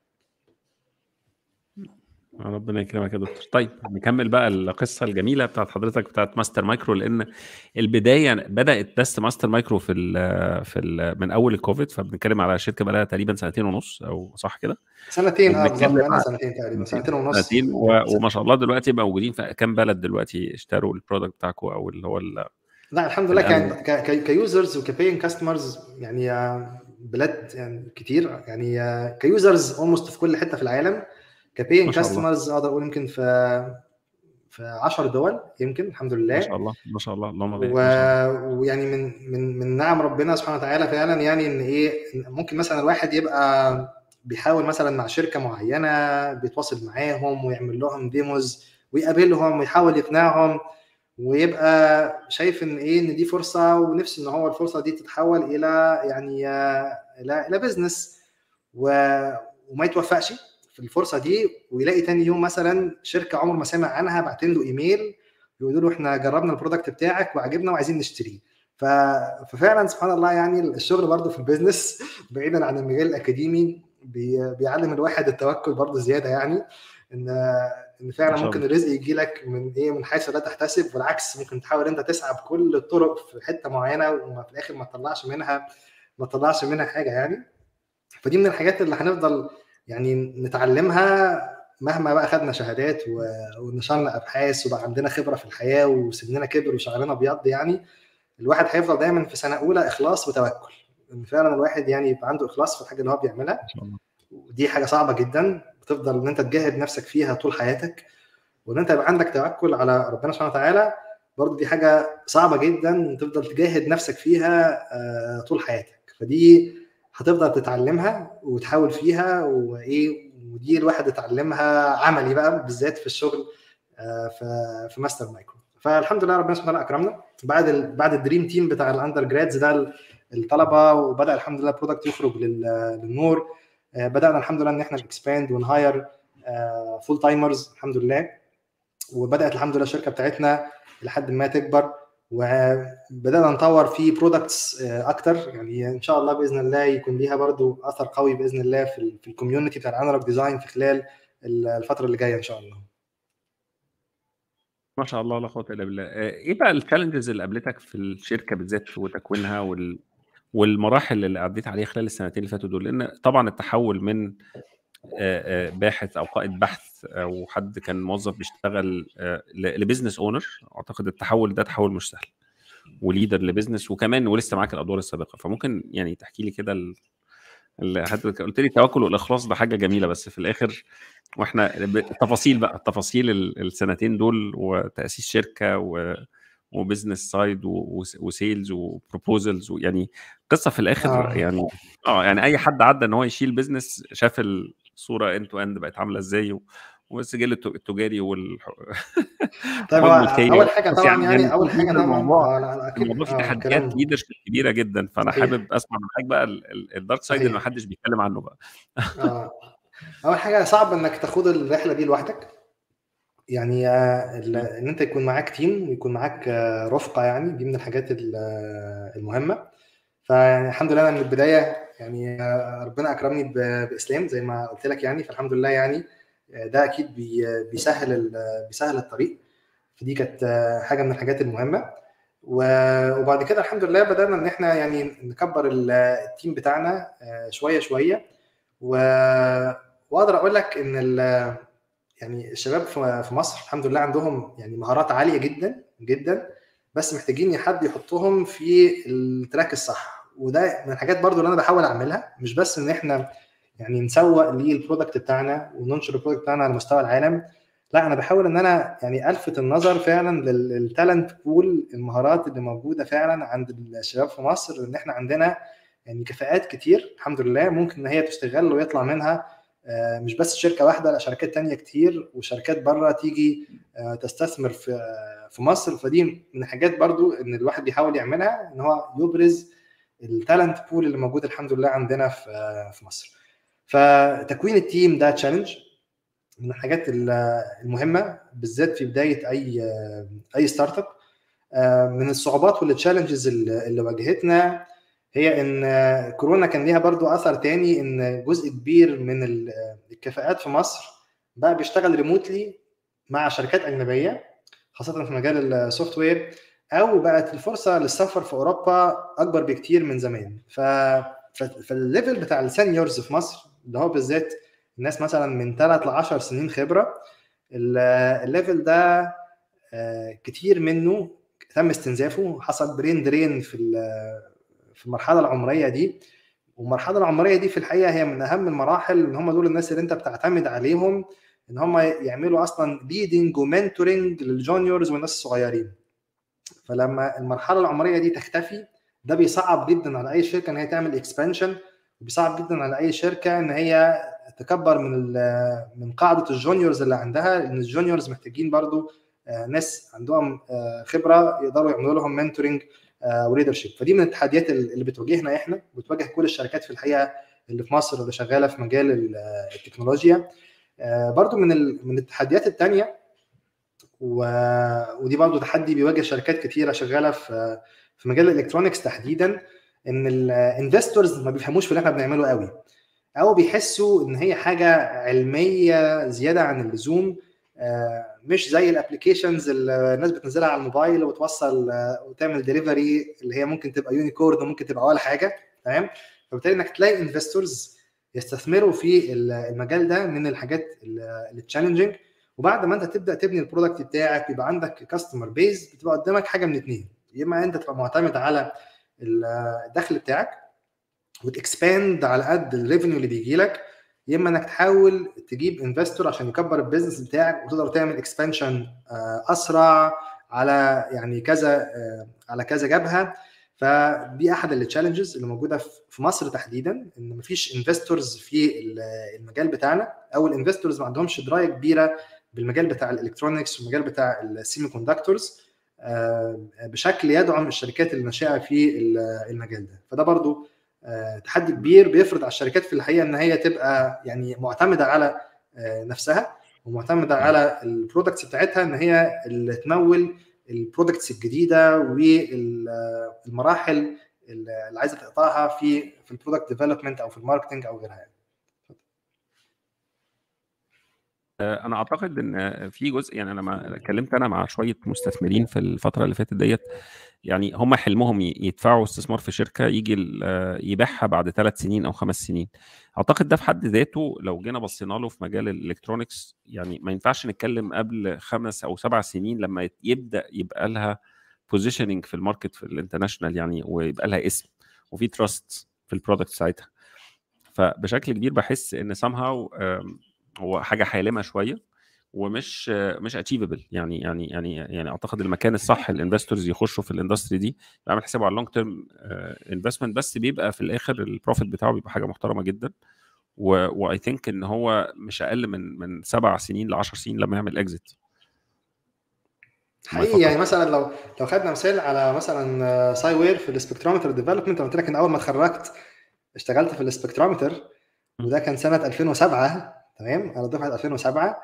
A: ربنا يكرمك يا دكتور طيب نكمل بقى القصه الجميله بتاعت حضرتك بتاعت ماستر مايكرو لان البدايه بدات بس ماستر مايكرو في ال في ال من اول الكوفيد فبنتكلم على شركه بقى لها تقريبا سنتين ونص او صح كده
B: سنتين اه بالظبط بقى سنتين تقريبا سنتين ونص
A: سنتين و... وما شاء الله دلوقتي موجودين في كام بلد دلوقتي اشتروا البرودكت بتاعكم او اللي هو ال...
B: لا الحمد لله كان كيوزرز وكبيين كاستمرز يعني بلاد يعني كتير يعني كيوزرز اولموست في كل حته في العالم كبين كاستمرز اقدر اقول يمكن في في 10 دول يمكن الحمد لله
A: ما شاء الله ما شاء الله اللهم
B: و... ويعني من من من نعم ربنا سبحانه وتعالى فعلا يعني ان ايه ممكن مثلا الواحد يبقى بيحاول مثلا مع شركه معينه بيتواصل معاهم ويعمل لهم ديموز ويقابلهم ويحاول يقنعهم ويبقى شايف ان ايه ان دي فرصه ونفسه ان هو الفرصه دي تتحول الى يعني الى الى بزنس و... وما يتوفقش في الفرصه دي ويلاقي تاني يوم مثلا شركه عمر ما سمع عنها باعتين له ايميل يقولوا له احنا جربنا البرودكت بتاعك وعجبنا وعايزين نشتريه ف... ففعلا سبحان الله يعني الشغل برضه في البيزنس بعيدا عن المجال الاكاديمي بي... بيعلم الواحد التوكل برضه زياده يعني ان ان فعلا ممكن الرزق يجي لك من ايه من حيث لا تحتسب والعكس ممكن تحاول انت تسعى بكل الطرق في حته معينه وما في الاخر ما تطلعش منها ما تطلعش منها حاجه يعني فدي من الحاجات اللي هنفضل يعني نتعلمها مهما بقى خدنا شهادات ونشرنا ابحاث وبقى عندنا خبره في الحياه وسننا كبر وشعرنا ابيض يعني الواحد هيفضل دايما في سنه اولى اخلاص وتوكل ان فعلا الواحد يعني يبقى عنده اخلاص في الحاجه اللي هو بيعملها ودي حاجه صعبه جدا بتفضل ان انت تجاهد نفسك فيها طول حياتك وان انت يبقى عندك توكل على ربنا سبحانه وتعالى برضه دي حاجه صعبه جدا تفضل تجاهد نفسك فيها طول حياتك فدي هتفضل تتعلمها وتحاول فيها وايه ودي الواحد اتعلمها عملي بقى بالذات في الشغل في في ماستر مايكرو فالحمد لله ربنا سبحانه وتعالى اكرمنا بعد ال بعد الدريم تيم بتاع الاندر جرادز ده الطلبه وبدا الحمد لله البرودكت يخرج للنور بدانا الحمد لله ان احنا نكسباند ونهاير فول تايمرز الحمد لله وبدات الحمد لله الشركه بتاعتنا لحد ما تكبر وبدانا نطور في برودكتس اكتر يعني ان شاء الله باذن الله يكون ليها برضو اثر قوي باذن الله في, في الكوميونتي بتاع الانالوج ديزاين في خلال الفتره اللي جايه ان شاء الله
A: ما شاء الله لا قوه الا بالله ايه بقى التشالنجز اللي قابلتك في الشركه بالذات وتكوينها وال... والمراحل اللي عديت عليها خلال السنتين اللي فاتوا دول لان طبعا التحول من باحث او قائد بحث او حد كان موظف بيشتغل لبزنس اونر اعتقد التحول ده تحول مش سهل وليدر لبزنس وكمان ولسه معاك الادوار السابقه فممكن يعني تحكي لي كده ال... حضرتك قلت لي التوكل والاخلاص ده حاجه جميله بس في الاخر واحنا التفاصيل بقى التفاصيل السنتين دول وتاسيس شركه و وبزنس سايد وسيلز وبروبوزلز يعني قصه في الاخر آه. يعني اه يعني اي حد عدى ان هو يشيل بزنس شاف الصوره اند تو اند بقت عامله ازاي والسجل التجاري وال
B: طيب اول حاجه طبعا يعني, يعني اول حاجه طبعا
A: الموضوع اكيد الموضوع فيه تحديات ليدرشيب كبيره جدا فانا حابب اسمع من حضرتك بقى الدارك سايد اللي ما حدش بيتكلم عنه بقى
B: آه. اول حاجه صعب انك تاخد الرحله دي لوحدك يعني ان انت يكون معاك تيم ويكون معاك رفقه يعني دي من الحاجات المهمه فيعني الحمد لله انا من البدايه يعني ربنا اكرمني باسلام زي ما قلت لك يعني فالحمد لله يعني ده اكيد بيسهل بيسهل الطريق فدي كانت حاجه من الحاجات المهمه وبعد كده الحمد لله بدانا ان احنا يعني نكبر التيم بتاعنا شويه شويه واقدر اقول لك ان يعني الشباب في مصر الحمد لله عندهم يعني مهارات عاليه جدا جدا بس محتاجين حد يحطهم في التراك الصح وده من الحاجات برضو اللي انا بحاول اعملها مش بس ان احنا يعني نسوق للبرودكت بتاعنا وننشر البرودكت بتاعنا على مستوى العالم لا انا بحاول ان انا يعني الفت النظر فعلا للتالنت بول المهارات اللي موجوده فعلا عند الشباب في مصر ان احنا عندنا يعني كفاءات كتير الحمد لله ممكن ان هي تستغل ويطلع منها مش بس شركه واحده لا شركات تانية كتير وشركات بره تيجي تستثمر في في مصر فدي من الحاجات برضو ان الواحد بيحاول يعملها ان هو يبرز التالنت بول اللي موجود الحمد لله عندنا في في مصر فتكوين التيم ده تشالنج من الحاجات المهمه بالذات في بدايه اي اي ستارت اب من الصعوبات والتشالنجز اللي واجهتنا هي ان كورونا كان ليها برضو اثر تاني ان جزء كبير من الكفاءات في مصر بقى بيشتغل ريموتلي مع شركات اجنبيه خاصه في مجال السوفت وير او بقت الفرصه للسفر في اوروبا اكبر بكتير من زمان ف فالليفل بتاع السينيورز في مصر اللي هو بالذات الناس مثلا من 3 ل 10 سنين خبره الليفل ده كتير منه تم استنزافه حصل برين درين في في المرحله العمريه دي والمرحله العمريه دي في الحقيقه هي من اهم المراحل ان هم دول الناس اللي انت بتعتمد عليهم ان هم يعملوا اصلا ليدنج ومنتورنج للجونيورز والناس الصغيرين فلما المرحله العمريه دي تختفي ده بيصعب جدا على اي شركه ان هي تعمل اكسبانشن وبيصعب جدا على اي شركه ان هي تكبر من من قاعده الجونيورز اللي عندها لان الجونيورز محتاجين برضو ناس عندهم خبره يقدروا يعملوا لهم منتورنج وليدرشيب فدي من التحديات اللي بتواجهنا احنا وبتواجه كل الشركات في الحقيقه اللي في مصر اللي شغاله في مجال التكنولوجيا برضو من من التحديات الثانيه ودي برضو تحدي بيواجه شركات كتيره شغاله في في مجال الالكترونكس تحديدا ان الانفستورز ما بيفهموش في اللي احنا بنعمله قوي او بيحسوا ان هي حاجه علميه زياده عن اللزوم مش زي الابلكيشنز اللي الناس بتنزلها على الموبايل وتوصل وتعمل ديليفري اللي هي ممكن تبقى يونيكورن وممكن تبقى ولا حاجه تمام فبالتالي انك تلاقي انفستورز يستثمروا في المجال ده من الحاجات التشالنجينج وبعد ما انت تبدا تبني البرودكت بتاعك يبقى عندك كاستمر بيز بتبقى قدامك حاجه من اثنين يا اما انت تبقى معتمد على الدخل بتاعك وتكسباند على قد الريفينيو اللي بيجي لك يا اما انك تحاول تجيب انفستور عشان يكبر البيزنس بتاعك وتقدر تعمل اكسبانشن اسرع على يعني كذا على كذا جبهه فدي احد التشالنجز اللي موجوده في مصر تحديدا ان مفيش انفستورز في المجال بتاعنا او الانفستورز ما عندهمش درايه كبيره بالمجال بتاع الالكترونكس والمجال بتاع السيمي كوندكتورز بشكل يدعم الشركات الناشئه في المجال ده فده برضو تحدي كبير بيفرض على الشركات في الحقيقه ان هي تبقى يعني معتمده على نفسها ومعتمده على البرودكتس بتاعتها ان هي اللي تمول البرودكتس الجديده والمراحل اللي عايزه تقطعها في في البرودكت ديفلوبمنت او في الماركتنج او غيرها يعني.
A: انا اعتقد ان في جزء يعني انا ما اتكلمت انا مع شويه مستثمرين في الفتره اللي فاتت ديت يعني هم حلمهم يدفعوا استثمار في شركه يجي يبيعها بعد ثلاث سنين او خمس سنين اعتقد ده في حد ذاته لو جينا بصينا له في مجال الالكترونكس يعني ما ينفعش نتكلم قبل خمس او سبع سنين لما يبدا يبقى لها بوزيشننج في الماركت في الانترناشونال يعني ويبقى لها اسم وفي تراست في البرودكت ساعتها فبشكل كبير بحس ان somehow هو حاجه حالمه شويه ومش مش اتشيفبل يعني يعني يعني يعني اعتقد المكان الصح الانفستورز يخشوا في الاندستري دي بيعمل حسابه على اللونج تيرم انفستمنت بس بيبقى في الاخر البروفيت بتاعه بيبقى حاجه محترمه جدا واي ثينك ان هو مش اقل من من سبع سنين ل 10 سنين لما يعمل اكزيت
B: حقيقي يعني مثلا لو لو خدنا مثال على مثلا ساي وير في السبكترومتر ديفلوبمنت انا قلت لك ان اول ما اتخرجت اشتغلت في السبكترومتر وده كان سنه 2007 تمام انا دفعه 2007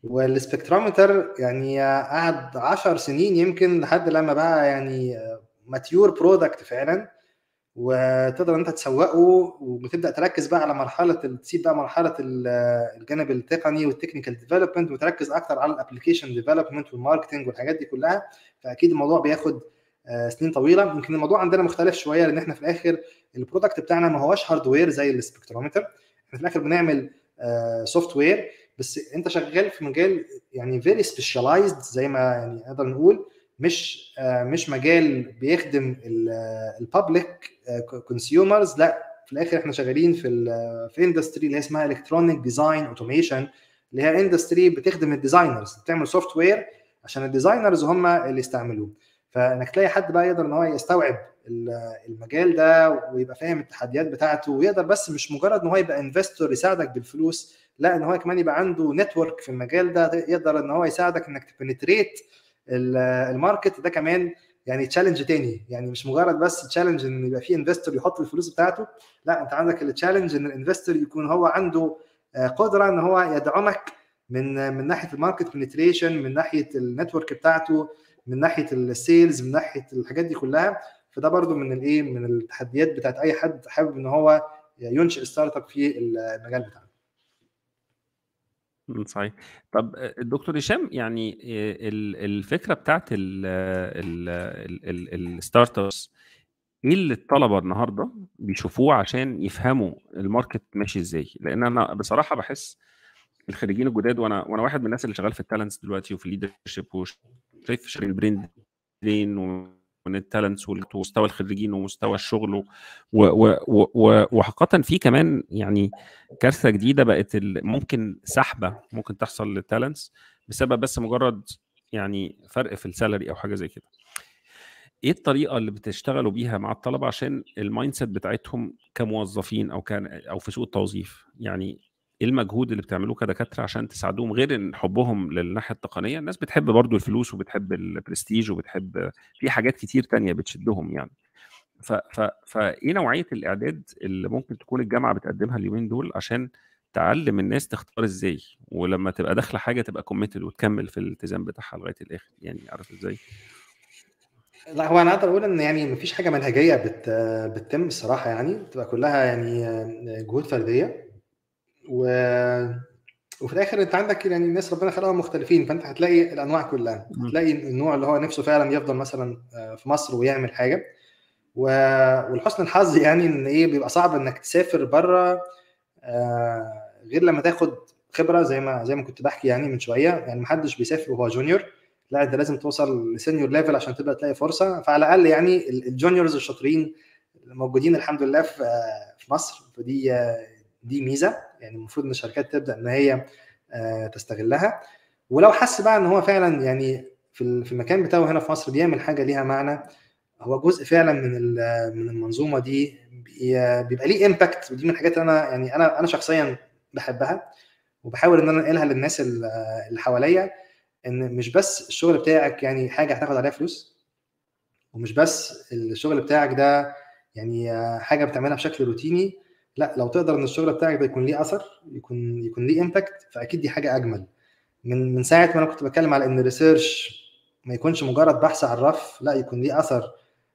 B: والسبكترومتر يعني قعد 10 سنين يمكن لحد لما بقى يعني ماتيور برودكت فعلا وتقدر انت تسوقه وتبدا تركز بقى على مرحله تسيب بقى مرحله الجانب التقني والتكنيكال ديفلوبمنت وتركز اكتر على الابلكيشن ديفلوبمنت والماركتنج والحاجات دي كلها فاكيد الموضوع بياخد سنين طويله يمكن الموضوع عندنا مختلف شويه لان احنا في الاخر البرودكت بتاعنا ما هوش هاردوير زي السبكترومتر احنا في الاخر بنعمل سوفت وير بس انت شغال في مجال يعني فيري سبيشاليزد زي ما يعني نقدر نقول مش مش مجال بيخدم البابليك كونسيومرز لا في الاخر احنا شغالين في في اندستري اللي اسمها الكترونيك ديزاين اوتوميشن اللي هي اندستري بتخدم الديزاينرز بتعمل سوفت وير عشان الديزاينرز هم اللي يستعملوه فانك تلاقي حد بقى يقدر ان هو يستوعب المجال ده ويبقى فاهم التحديات بتاعته ويقدر بس مش مجرد ان هو يبقى انفستور يساعدك بالفلوس لا ان هو كمان يبقى عنده نتورك في المجال ده يقدر ان هو يساعدك انك تبنتريت الماركت ده كمان يعني تشالنج تاني يعني مش مجرد بس تشالنج ان يبقى في انفستور يحط الفلوس بتاعته لا انت عندك التشالنج ان الانفستور يكون هو عنده قدره ان هو يدعمك من من ناحيه الماركت بنتريشن من ناحيه النتورك بتاعته من ناحيه السيلز من ناحيه الحاجات دي كلها فده برضو من الايه من التحديات بتاعت اي حد حابب ان هو ينشئ ستارت اب في المجال بتاعنا
A: صحيح طب الدكتور هشام يعني الفكره بتاعت الستارت ابس ايه اللي الطلبه النهارده بيشوفوه عشان يفهموا الماركت ماشي ازاي لان انا بصراحه بحس الخريجين الجداد وانا وانا واحد من الناس اللي شغال في التالنتس دلوقتي وفي الليدرشيب وشايف شغال البرين درين من التالنتس ومستوى الخريجين ومستوى الشغل و و و وحقيقه في كمان يعني كارثه جديده بقت ممكن سحبه ممكن تحصل للتالنتس بسبب بس مجرد يعني فرق في السالري او حاجه زي كده ايه الطريقه اللي بتشتغلوا بيها مع الطلبه عشان المايند سيت بتاعتهم كموظفين او كان او في سوق التوظيف يعني ايه المجهود اللي بتعملوه كدكاتره عشان تساعدوهم غير ان حبهم للناحيه التقنيه الناس بتحب برضو الفلوس وبتحب البرستيج وبتحب في حاجات كتير تانية بتشدهم يعني ف ف فايه نوعيه الاعداد اللي ممكن تكون الجامعه بتقدمها اليومين دول عشان تعلم الناس تختار ازاي ولما تبقى داخله حاجه تبقى كوميتد وتكمل في الالتزام بتاعها لغايه الاخر يعني عارف ازاي
B: لا هو انا اقدر اقول ان يعني مفيش حاجه منهجيه بت بتتم الصراحه يعني بتبقى كلها يعني جهود فرديه و وفي الاخر انت عندك يعني الناس ربنا خلقهم مختلفين فانت هتلاقي الانواع كلها هتلاقي النوع اللي هو نفسه فعلا يفضل مثلا في مصر ويعمل حاجه و... ولحسن الحظ يعني ان ايه بيبقى صعب انك تسافر بره غير لما تاخد خبره زي ما زي ما كنت بحكي يعني من شويه يعني محدش بيسافر وهو جونيور لا انت لازم توصل لسينيور ليفل عشان تبدا تلاقي فرصه فعلى الاقل يعني الجونيورز الشاطرين موجودين الحمد لله في في مصر فدي دي ميزه يعني المفروض ان الشركات تبدا ان هي تستغلها ولو حس بقى ان هو فعلا يعني في في المكان بتاعه هنا في مصر بيعمل حاجه ليها معنى هو جزء فعلا من من المنظومه دي بيبقى ليه امباكت ودي من الحاجات اللي انا يعني انا انا شخصيا بحبها وبحاول ان انا انقلها للناس اللي حواليا ان مش بس الشغل بتاعك يعني حاجه هتاخد عليها فلوس ومش بس الشغل بتاعك ده يعني حاجه بتعملها بشكل روتيني لا لو تقدر ان الشغل بتاعك ده يكون ليه اثر يكون يكون ليه امباكت فاكيد دي حاجه اجمل من من ساعه ما انا كنت بتكلم على ان الريسيرش ما يكونش مجرد بحث على الرف لا يكون ليه اثر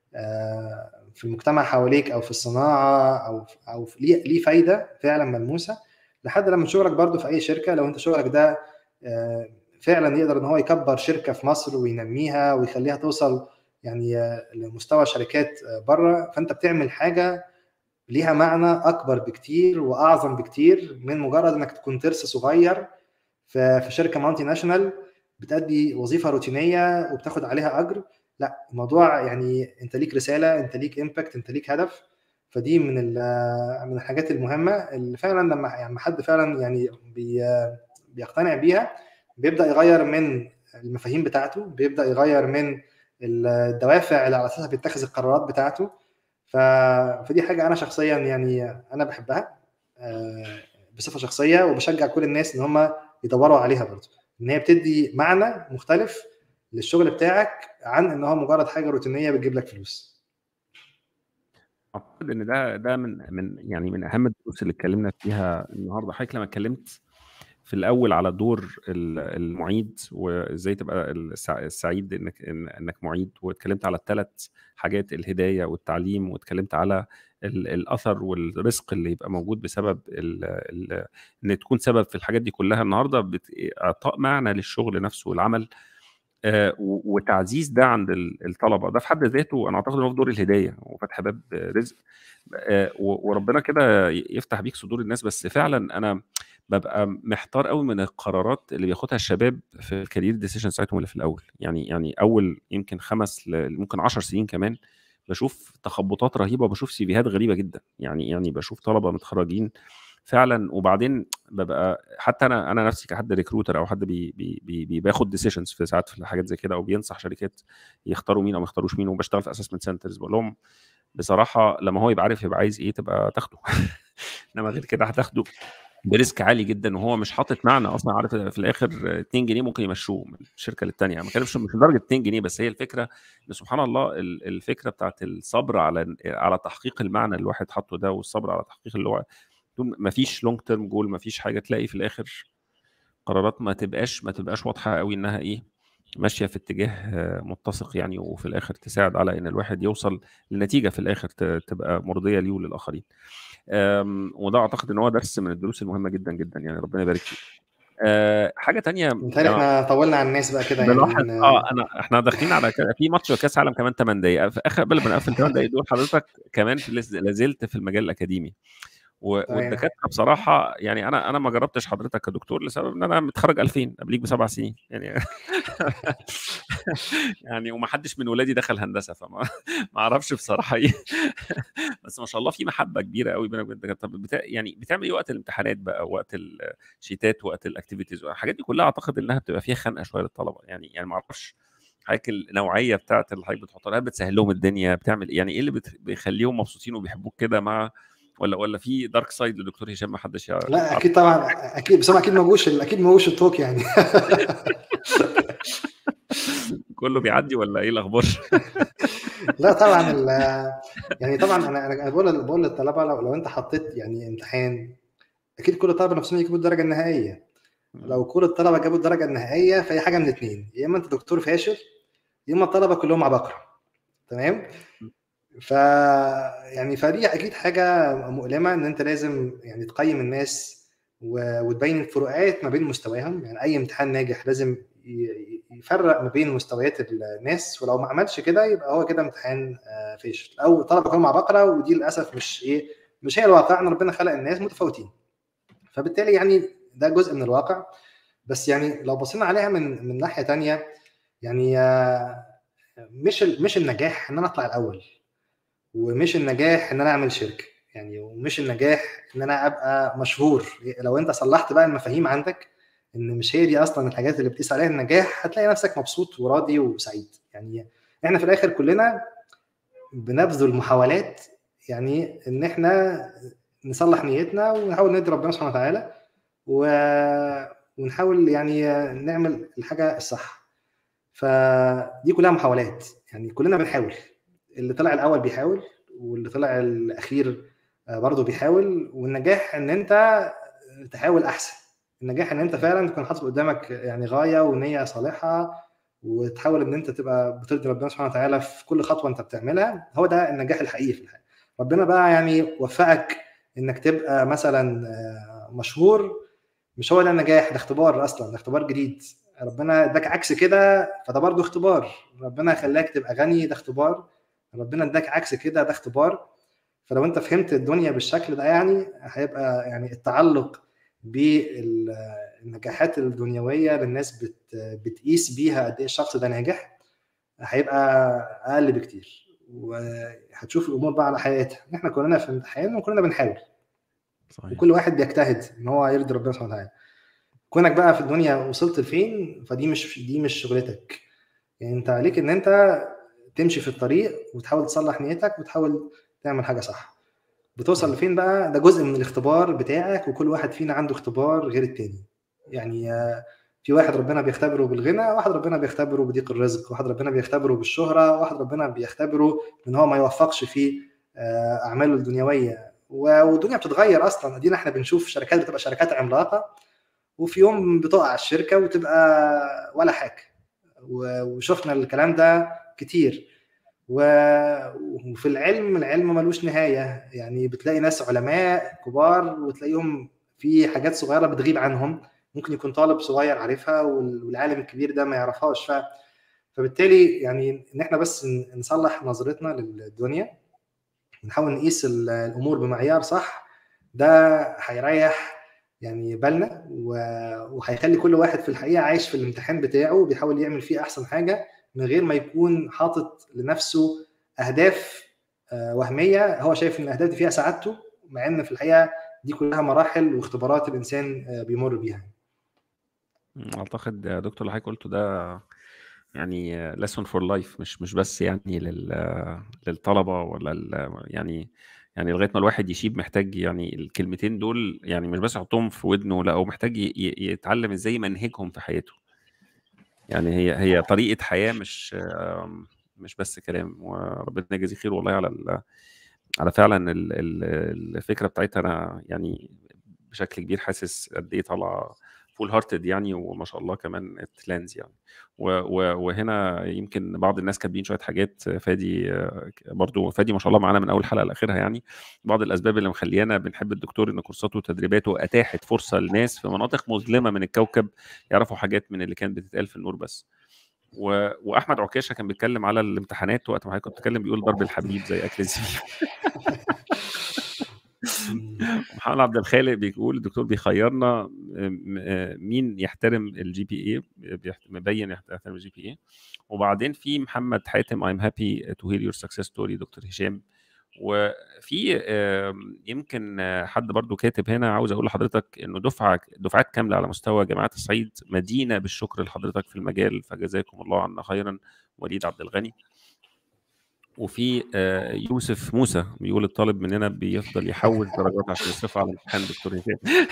B: في المجتمع حواليك او في الصناعه او او ليه ليه فايده فعلا ملموسه لحد لما شغلك برضو في اي شركه لو انت شغلك ده فعلا يقدر ان هو يكبر شركه في مصر وينميها ويخليها توصل يعني لمستوى شركات بره فانت بتعمل حاجه ليها معنى اكبر بكتير واعظم بكتير من مجرد انك تكون ترس صغير في شركه مالتي ناشونال بتأدي وظيفه روتينيه وبتاخد عليها اجر لا الموضوع يعني انت ليك رساله انت ليك امباكت انت ليك هدف فدي من من الحاجات المهمه اللي فعلا لما يعني حد فعلا يعني بي بيقتنع بيها بيبدا يغير من المفاهيم بتاعته بيبدا يغير من الدوافع اللي على اساسها بيتخذ القرارات بتاعته ف... فدي حاجه انا شخصيا يعني انا بحبها بصفه شخصيه وبشجع كل الناس ان هم يدوروا عليها برضه ان هي بتدي معنى مختلف للشغل بتاعك عن ان هو مجرد حاجه روتينيه بتجيب لك فلوس
A: اعتقد ان ده ده من من يعني من اهم الدروس اللي اتكلمنا فيها النهارده حضرتك لما اتكلمت في الاول على دور المعيد وازاي تبقى السعيد انك انك معيد واتكلمت على الثلاث حاجات الهدايه والتعليم واتكلمت على الاثر والرزق اللي يبقى موجود بسبب ال ال ان تكون سبب في الحاجات دي كلها النهارده اعطاء معنى للشغل نفسه والعمل آه وتعزيز ده عند الطلبه ده في حد ذاته انا اعتقد انه في دور الهدايه وفتح باب رزق آه وربنا كده يفتح بيك صدور الناس بس فعلا انا ببقى محتار قوي من القرارات اللي بياخدها الشباب في الكارير ديسيشن بتاعتهم اللي في الاول يعني يعني اول يمكن خمس ممكن 10 سنين كمان بشوف تخبطات رهيبه وبشوف سيفيهات غريبه جدا يعني يعني بشوف طلبه متخرجين فعلا وبعدين ببقى حتى انا انا نفسي كحد ريكروتر او حد بي بي بي بياخد ديسيشنز في ساعات في حاجات زي كده او بينصح شركات يختاروا مين او ما يختاروش مين وبشتغل في اسسمنت سنترز بقول لهم بصراحه لما هو يبقى عارف يبقى عايز ايه تبقى تاخده انما غير كده هتاخده بريسك عالي جدا وهو مش حاطط معنى اصلا عارف في الاخر 2 جنيه ممكن يمشوه من شركه للثانيه ما كانش مش لدرجه 2 جنيه بس هي الفكره ان سبحان الله الفكره بتاعت الصبر على على تحقيق المعنى اللي الواحد حاطه ده والصبر على تحقيق اللي هو ما فيش لونج تيرم جول ما فيش حاجه تلاقي في الاخر قرارات ما تبقاش ما تبقاش واضحه قوي انها ايه ماشيه في اتجاه متسق يعني وفي الاخر تساعد على ان الواحد يوصل لنتيجه في الاخر تبقى مرضيه ليه وللاخرين وده اعتقد ان هو درس من الدروس المهمه جدا جدا يعني ربنا يبارك فيك أه حاجه تانية
B: متهيألي احنا طولنا على الناس بقى كده
A: يعني من... اه انا احنا داخلين على كده في ماتش كاس عالم كمان 8 دقائق في اخر قبل ما نقفل 8 دقائق دول حضرتك كمان لازلت في المجال الاكاديمي والدكاتره بصراحه يعني انا انا ما جربتش حضرتك كدكتور لسبب ان انا متخرج 2000 قبليك بسبع سنين يعني يعني وما حدش من ولادي دخل هندسه فما ما اعرفش بصراحه ايه بس ما شاء الله في محبه كبيره قوي بينك وبين الدكاتره بتا... يعني بتعمل ايه وقت الامتحانات بقى وقت الشيتات وقت الاكتيفيتيز الحاجات دي كلها اعتقد انها بتبقى فيها خنقه شويه للطلبه يعني يعني ما اعرفش حضرتك النوعيه بتاعت اللي حضرتك بتحطها بتسهل لهم الدنيا بتعمل يعني ايه اللي بت... بيخليهم مبسوطين وبيحبوك كده مع ولا ولا في دارك سايد لدكتور هشام ما حدش
B: يعرف لا اكيد طبعا اكيد بس اكيد ما جوش اكيد ما جوش التوك يعني
A: كله بيعدي ولا ايه الاخبار؟
B: لا طبعا يعني طبعا انا انا بقول بقول للطلبه لو, لو انت حطيت يعني امتحان اكيد كل الطلبه نفسهم يجيبوا الدرجه النهائيه لو كل الطلبه جابوا الدرجه النهائيه فهي حاجه من اثنين يا اما انت دكتور فاشل يا اما الطلبه كلهم عباقره تمام ف يعني فدي اكيد حاجه مؤلمه ان انت لازم يعني تقيم الناس و... وتبين الفروقات ما بين مستواهم يعني اي امتحان ناجح لازم يفرق ما بين مستويات الناس ولو ما عملش كده يبقى هو كده امتحان فاشل او طلبه كلهم عباقره ودي للاسف مش ايه مش هي الواقع ان ربنا خلق الناس متفاوتين فبالتالي يعني ده جزء من الواقع بس يعني لو بصينا عليها من من ناحيه تانية يعني مش مش النجاح ان انا اطلع الاول ومش النجاح ان انا اعمل شركه يعني ومش النجاح ان انا ابقى مشهور لو انت صلحت بقى المفاهيم عندك ان مش هي دي اصلا الحاجات اللي بتقيس عليها النجاح هتلاقي نفسك مبسوط وراضي وسعيد يعني احنا في الاخر كلنا بنبذل محاولات يعني ان احنا نصلح نيتنا ونحاول ندي ربنا سبحانه وتعالى و... ونحاول يعني نعمل الحاجه الصح فدي كلها محاولات يعني كلنا بنحاول اللي طلع الاول بيحاول واللي طلع الاخير برضه بيحاول والنجاح ان انت تحاول احسن النجاح ان انت فعلا تكون حاطط قدامك يعني غايه ونيه صالحه وتحاول ان انت تبقى بترضي ربنا سبحانه وتعالى في كل خطوه انت بتعملها هو ده النجاح الحقيقي في الحياه ربنا بقى يعني وفقك انك تبقى مثلا مشهور مش هو ده النجاح ده اختبار اصلا ده اختبار جديد ربنا اداك عكس كده فده برضه اختبار ربنا خلاك تبقى غني ده اختبار ربنا اداك عكس كده ده اختبار فلو انت فهمت الدنيا بالشكل ده يعني هيبقى يعني التعلق بالنجاحات الدنيويه اللي الناس بت بتقيس بيها قد ايه الشخص ده ناجح هيبقى اقل بكتير وهتشوف الامور بقى على حقيقتها احنا كلنا في امتحان وكلنا بنحاول صحيح. وكل واحد بيجتهد ان هو يرضي ربنا سبحانه وتعالى كونك بقى في الدنيا وصلت لفين فدي مش دي مش شغلتك يعني انت عليك ان انت تمشي في الطريق وتحاول تصلح نيتك وتحاول تعمل حاجه صح بتوصل لفين بقى ده جزء من الاختبار بتاعك وكل واحد فينا عنده اختبار غير التاني يعني في واحد ربنا بيختبره بالغنى واحد ربنا بيختبره بضيق الرزق واحد ربنا بيختبره بالشهرة واحد ربنا بيختبره ان هو ما يوفقش في اعماله الدنيويه والدنيا بتتغير اصلا ادينا احنا بنشوف شركات بتبقى شركات عملاقه وفي يوم بتقع الشركه وتبقى ولا حاجه وشفنا الكلام ده كتير وفي العلم العلم ملوش نهايه يعني بتلاقي ناس علماء كبار وتلاقيهم في حاجات صغيره بتغيب عنهم ممكن يكون طالب صغير عارفها والعالم الكبير ده ما يعرفهاش ف فبالتالي يعني ان احنا بس نصلح نظرتنا للدنيا ونحاول نقيس الامور بمعيار صح ده هيريح يعني بالنا وهيخلي كل واحد في الحقيقه عايش في الامتحان بتاعه بيحاول يعمل فيه احسن حاجه من غير ما يكون حاطط لنفسه اهداف وهميه هو شايف ان الاهداف دي فيها سعادته مع ان في الحقيقه دي كلها مراحل واختبارات الانسان بيمر بيها
A: اعتقد يا دكتور اللي حضرتك قلته ده يعني lesson فور لايف مش مش بس يعني لل للطلبه ولا يعني يعني لغايه ما الواحد يشيب محتاج يعني الكلمتين دول يعني مش بس يحطهم في ودنه لا هو محتاج يتعلم ازاي يمنهجهم في حياته يعني هي هي طريقه حياه مش مش بس كلام وربنا يجازيه خير والله على على فعلا الفكره بتاعتها انا يعني بشكل كبير حاسس قد ايه طالعه فول هارتد يعني وما شاء الله كمان اتلانز يعني وهنا يمكن بعض الناس كاتبين شويه حاجات فادي برضو فادي ما شاء الله معانا من اول حلقه لاخرها يعني بعض الاسباب اللي مخليانا بنحب الدكتور ان كورساته وتدريباته اتاحت فرصه لناس في مناطق مظلمه من الكوكب يعرفوا حاجات من اللي كانت بتتقال في النور بس و... واحمد عكاشه كان بيتكلم على الامتحانات وقت ما حضرتك كنت بتتكلم بيقول ضرب الحبيب زي اكل الزبيب محمد عبد الخالق بيقول الدكتور بيخيرنا مين يحترم الجي بي اي مبين يحترم الجي بي اي وبعدين في محمد حاتم I'm happy to hear your success story دكتور هشام وفي يمكن حد برضو كاتب هنا عاوز اقول لحضرتك انه دفعه دفعات كامله على مستوى جامعات الصعيد مدينه بالشكر لحضرتك في المجال فجزاكم الله عنا خيرا وليد عبد الغني وفي يوسف موسى بيقول الطالب مننا بيفضل يحول درجات عشان يصرفها على امتحان دكتور هشام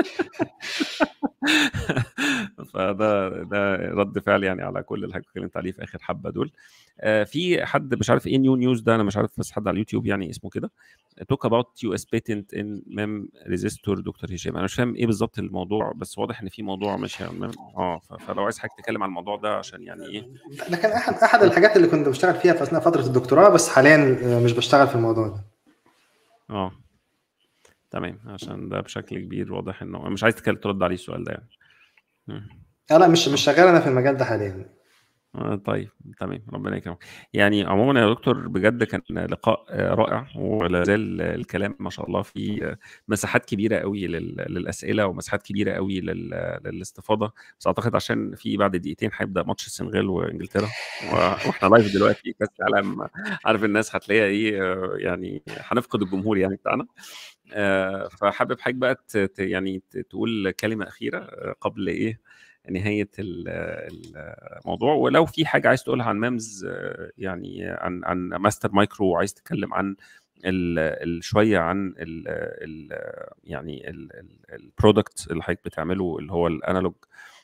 A: فده ده رد فعل يعني على كل اللي اتكلمت عليه في اخر حبه دول في حد مش عارف ايه نيو نيوز ده انا مش عارف بس حد على اليوتيوب يعني اسمه كده توك اباوت يو اس بيتنت ان ميم ريزيستور دكتور هشام انا مش فاهم ايه بالظبط الموضوع بس واضح ان في موضوع مش اه فلو عايز حضرتك تتكلم عن الموضوع ده عشان يعني ايه
B: ده كان احد احد الحاجات اللي كنت بشتغل فيها في اثناء فتره الدكتوراه بس حاليا مش بشتغل في الموضوع ده
A: اه تمام عشان ده بشكل كبير واضح انه مش عايز تتكلم ترد عليه السؤال ده يعني
B: اه لا مش مش شغال انا في المجال ده حاليا
A: آه طيب تمام ربنا يكرمك يعني عموما يا دكتور بجد كان لقاء رائع ولا زال الكلام ما شاء الله في مساحات كبيره قوي للاسئله ومساحات كبيره قوي للاستفاضه بس اعتقد عشان في بعد دقيقتين هيبدا ماتش السنغال وانجلترا واحنا لايف دلوقتي كاس العالم عارف الناس هتلاقيها ايه يعني هنفقد الجمهور يعني بتاعنا فحابب حضرتك بقى يعني تقول كلمه اخيره قبل ايه نهايه الموضوع ولو في حاجه عايز تقولها عن مامز يعني عن عن ماستر مايكرو وعايز تتكلم عن ال شويه عن ال ال يعني البرودكت اللي حضرتك بتعمله اللي هو الانالوج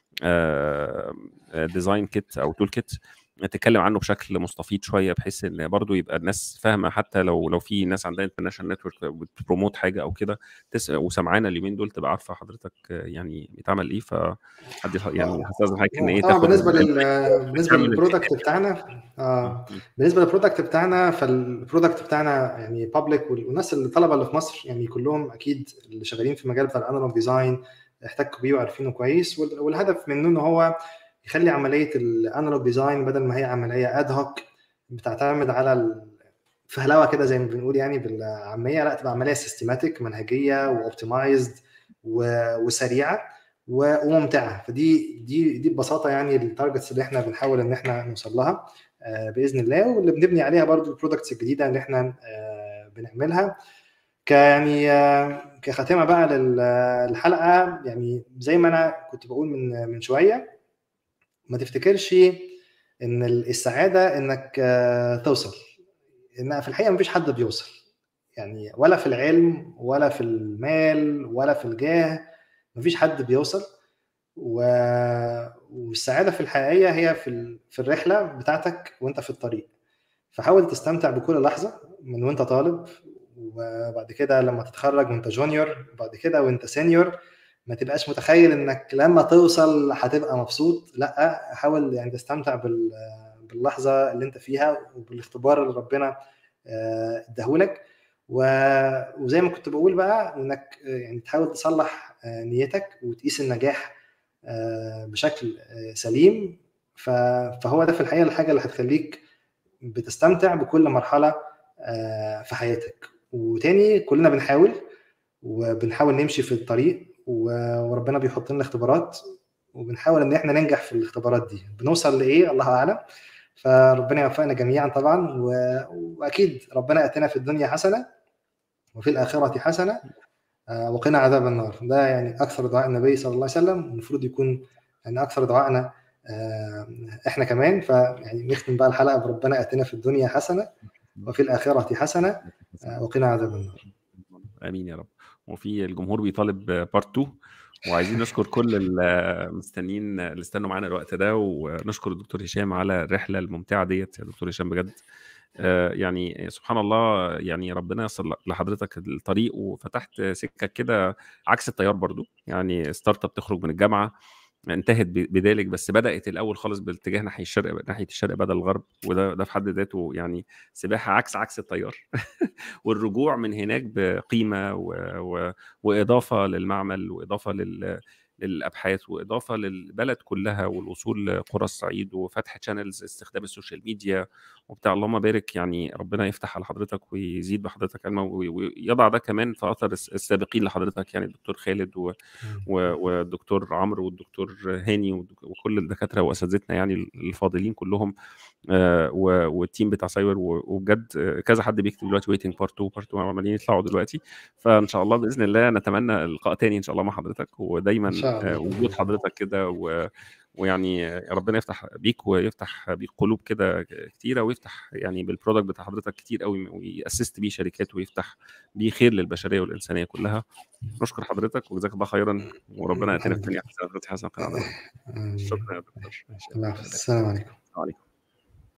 A: ديزاين كيت او تول كيت نتكلم عنه بشكل مستفيض شويه بحيث ان برضو يبقى الناس فاهمه حتى لو لو في ناس عندها انترناشونال نتورك بتبروموت حاجه او كده وسمعانا اليومين دول تبقى عارفه حضرتك يعني بيتعمل ايه فحد يعني هستاذن حضرتك ان ايه
B: طبعا بالنسبه لل بالنسبه للبرودكت بتاعنا اه بالنسبه للبرودكت بتاعنا فالبرودكت بتاعنا يعني بابليك والناس الطلبه اللي في مصر يعني كلهم اكيد اللي شغالين في المجال بتاع الانالوج ديزاين احتكوا بيه وعارفينه كويس والهدف منه ان هو يخلي عمليه الانالوج ديزاين بدل ما هي عمليه اد هوك بتعتمد على الفهلوه كده زي ما بنقول يعني بالعاميه لا تبقى عمليه سيستماتيك منهجيه واوبتمايزد وسريعه وممتعه فدي دي دي ببساطه يعني التارجتس اللي احنا بنحاول ان احنا نوصل لها باذن الله واللي بنبني عليها برضو البرودكتس الجديده اللي احنا بنعملها كيعني كخاتمه بقى للحلقه يعني زي ما انا كنت بقول من من شويه ما تفتكرش ان السعاده انك توصل ان في الحقيقه مفيش حد بيوصل يعني ولا في العلم ولا في المال ولا في الجاه مفيش حد بيوصل و... والسعاده في الحقيقه هي في في الرحله بتاعتك وانت في الطريق فحاول تستمتع بكل لحظه من وانت طالب وبعد كده لما تتخرج وانت جونيور وبعد كده وانت سينيور ما تبقاش متخيل انك لما توصل هتبقى مبسوط لا حاول يعني تستمتع بال باللحظه اللي انت فيها وبالاختبار اللي ربنا اداهولك وزي ما كنت بقول بقى انك يعني تحاول تصلح نيتك وتقيس النجاح بشكل سليم فهو ده في الحقيقه الحاجه اللي هتخليك بتستمتع بكل مرحله في حياتك وتاني كلنا بنحاول وبنحاول نمشي في الطريق وربنا بيحط لنا اختبارات وبنحاول ان احنا ننجح في الاختبارات دي بنوصل لايه الله اعلم فربنا يوفقنا جميعا طبعا واكيد ربنا اتنا في الدنيا حسنه وفي الاخره حسنه وقنا عذاب النار ده يعني اكثر دعاء النبي صلى الله عليه وسلم المفروض يكون يعني اكثر دعائنا احنا كمان فيعني نختم بقى الحلقه بربنا اتنا في الدنيا حسنه وفي الاخره حسنه وقنا عذاب النار
A: امين يا رب وفي الجمهور بيطالب بارت 2 وعايزين نشكر كل المستنيين اللي استنوا معانا الوقت ده ونشكر الدكتور هشام على الرحله الممتعه ديت يا دكتور هشام بجد يعني سبحان الله يعني ربنا ييسر لحضرتك الطريق وفتحت سكه كده عكس التيار برضو يعني ستارت اب تخرج من الجامعه انتهت بذلك بس بدات الاول خالص باتجاه ناحيه الشرق ناحيه الشرق بدل الغرب وده ده في حد ذاته يعني سباحه عكس عكس التيار والرجوع من هناك بقيمه و... و... واضافه للمعمل واضافه لل للابحاث واضافه للبلد كلها والوصول لقرى الصعيد وفتح شانلز استخدام السوشيال ميديا وبتاع اللهم بارك يعني ربنا يفتح على حضرتك ويزيد بحضرتك علما ويضع ده كمان في اثر السابقين لحضرتك يعني الدكتور خالد و... و... والدكتور عمرو والدكتور هاني وكل الدكاتره واساتذتنا يعني الفاضلين كلهم آه والتيم بتاع سايبر وبجد كذا حد بيكتب دلوقتي ويتنج بارت 2 بارت 2 عمالين يطلعوا دلوقتي فان شاء الله باذن الله نتمنى لقاء تاني ان شاء الله مع حضرتك ودايما آه وجود حضرتك كده و... ويعني ربنا يفتح بيك ويفتح بيك قلوب كده كتيره ويفتح يعني بالبرودكت بتاع حضرتك كتير قوي ويأسست بيه شركات ويفتح بيه خير للبشريه والانسانيه كلها نشكر حضرتك وجزاك الله خيرا وربنا ياتينا في الدنيا حسنه حسنه شكرا يا دكتور
B: السلام عليكم
A: وعليكم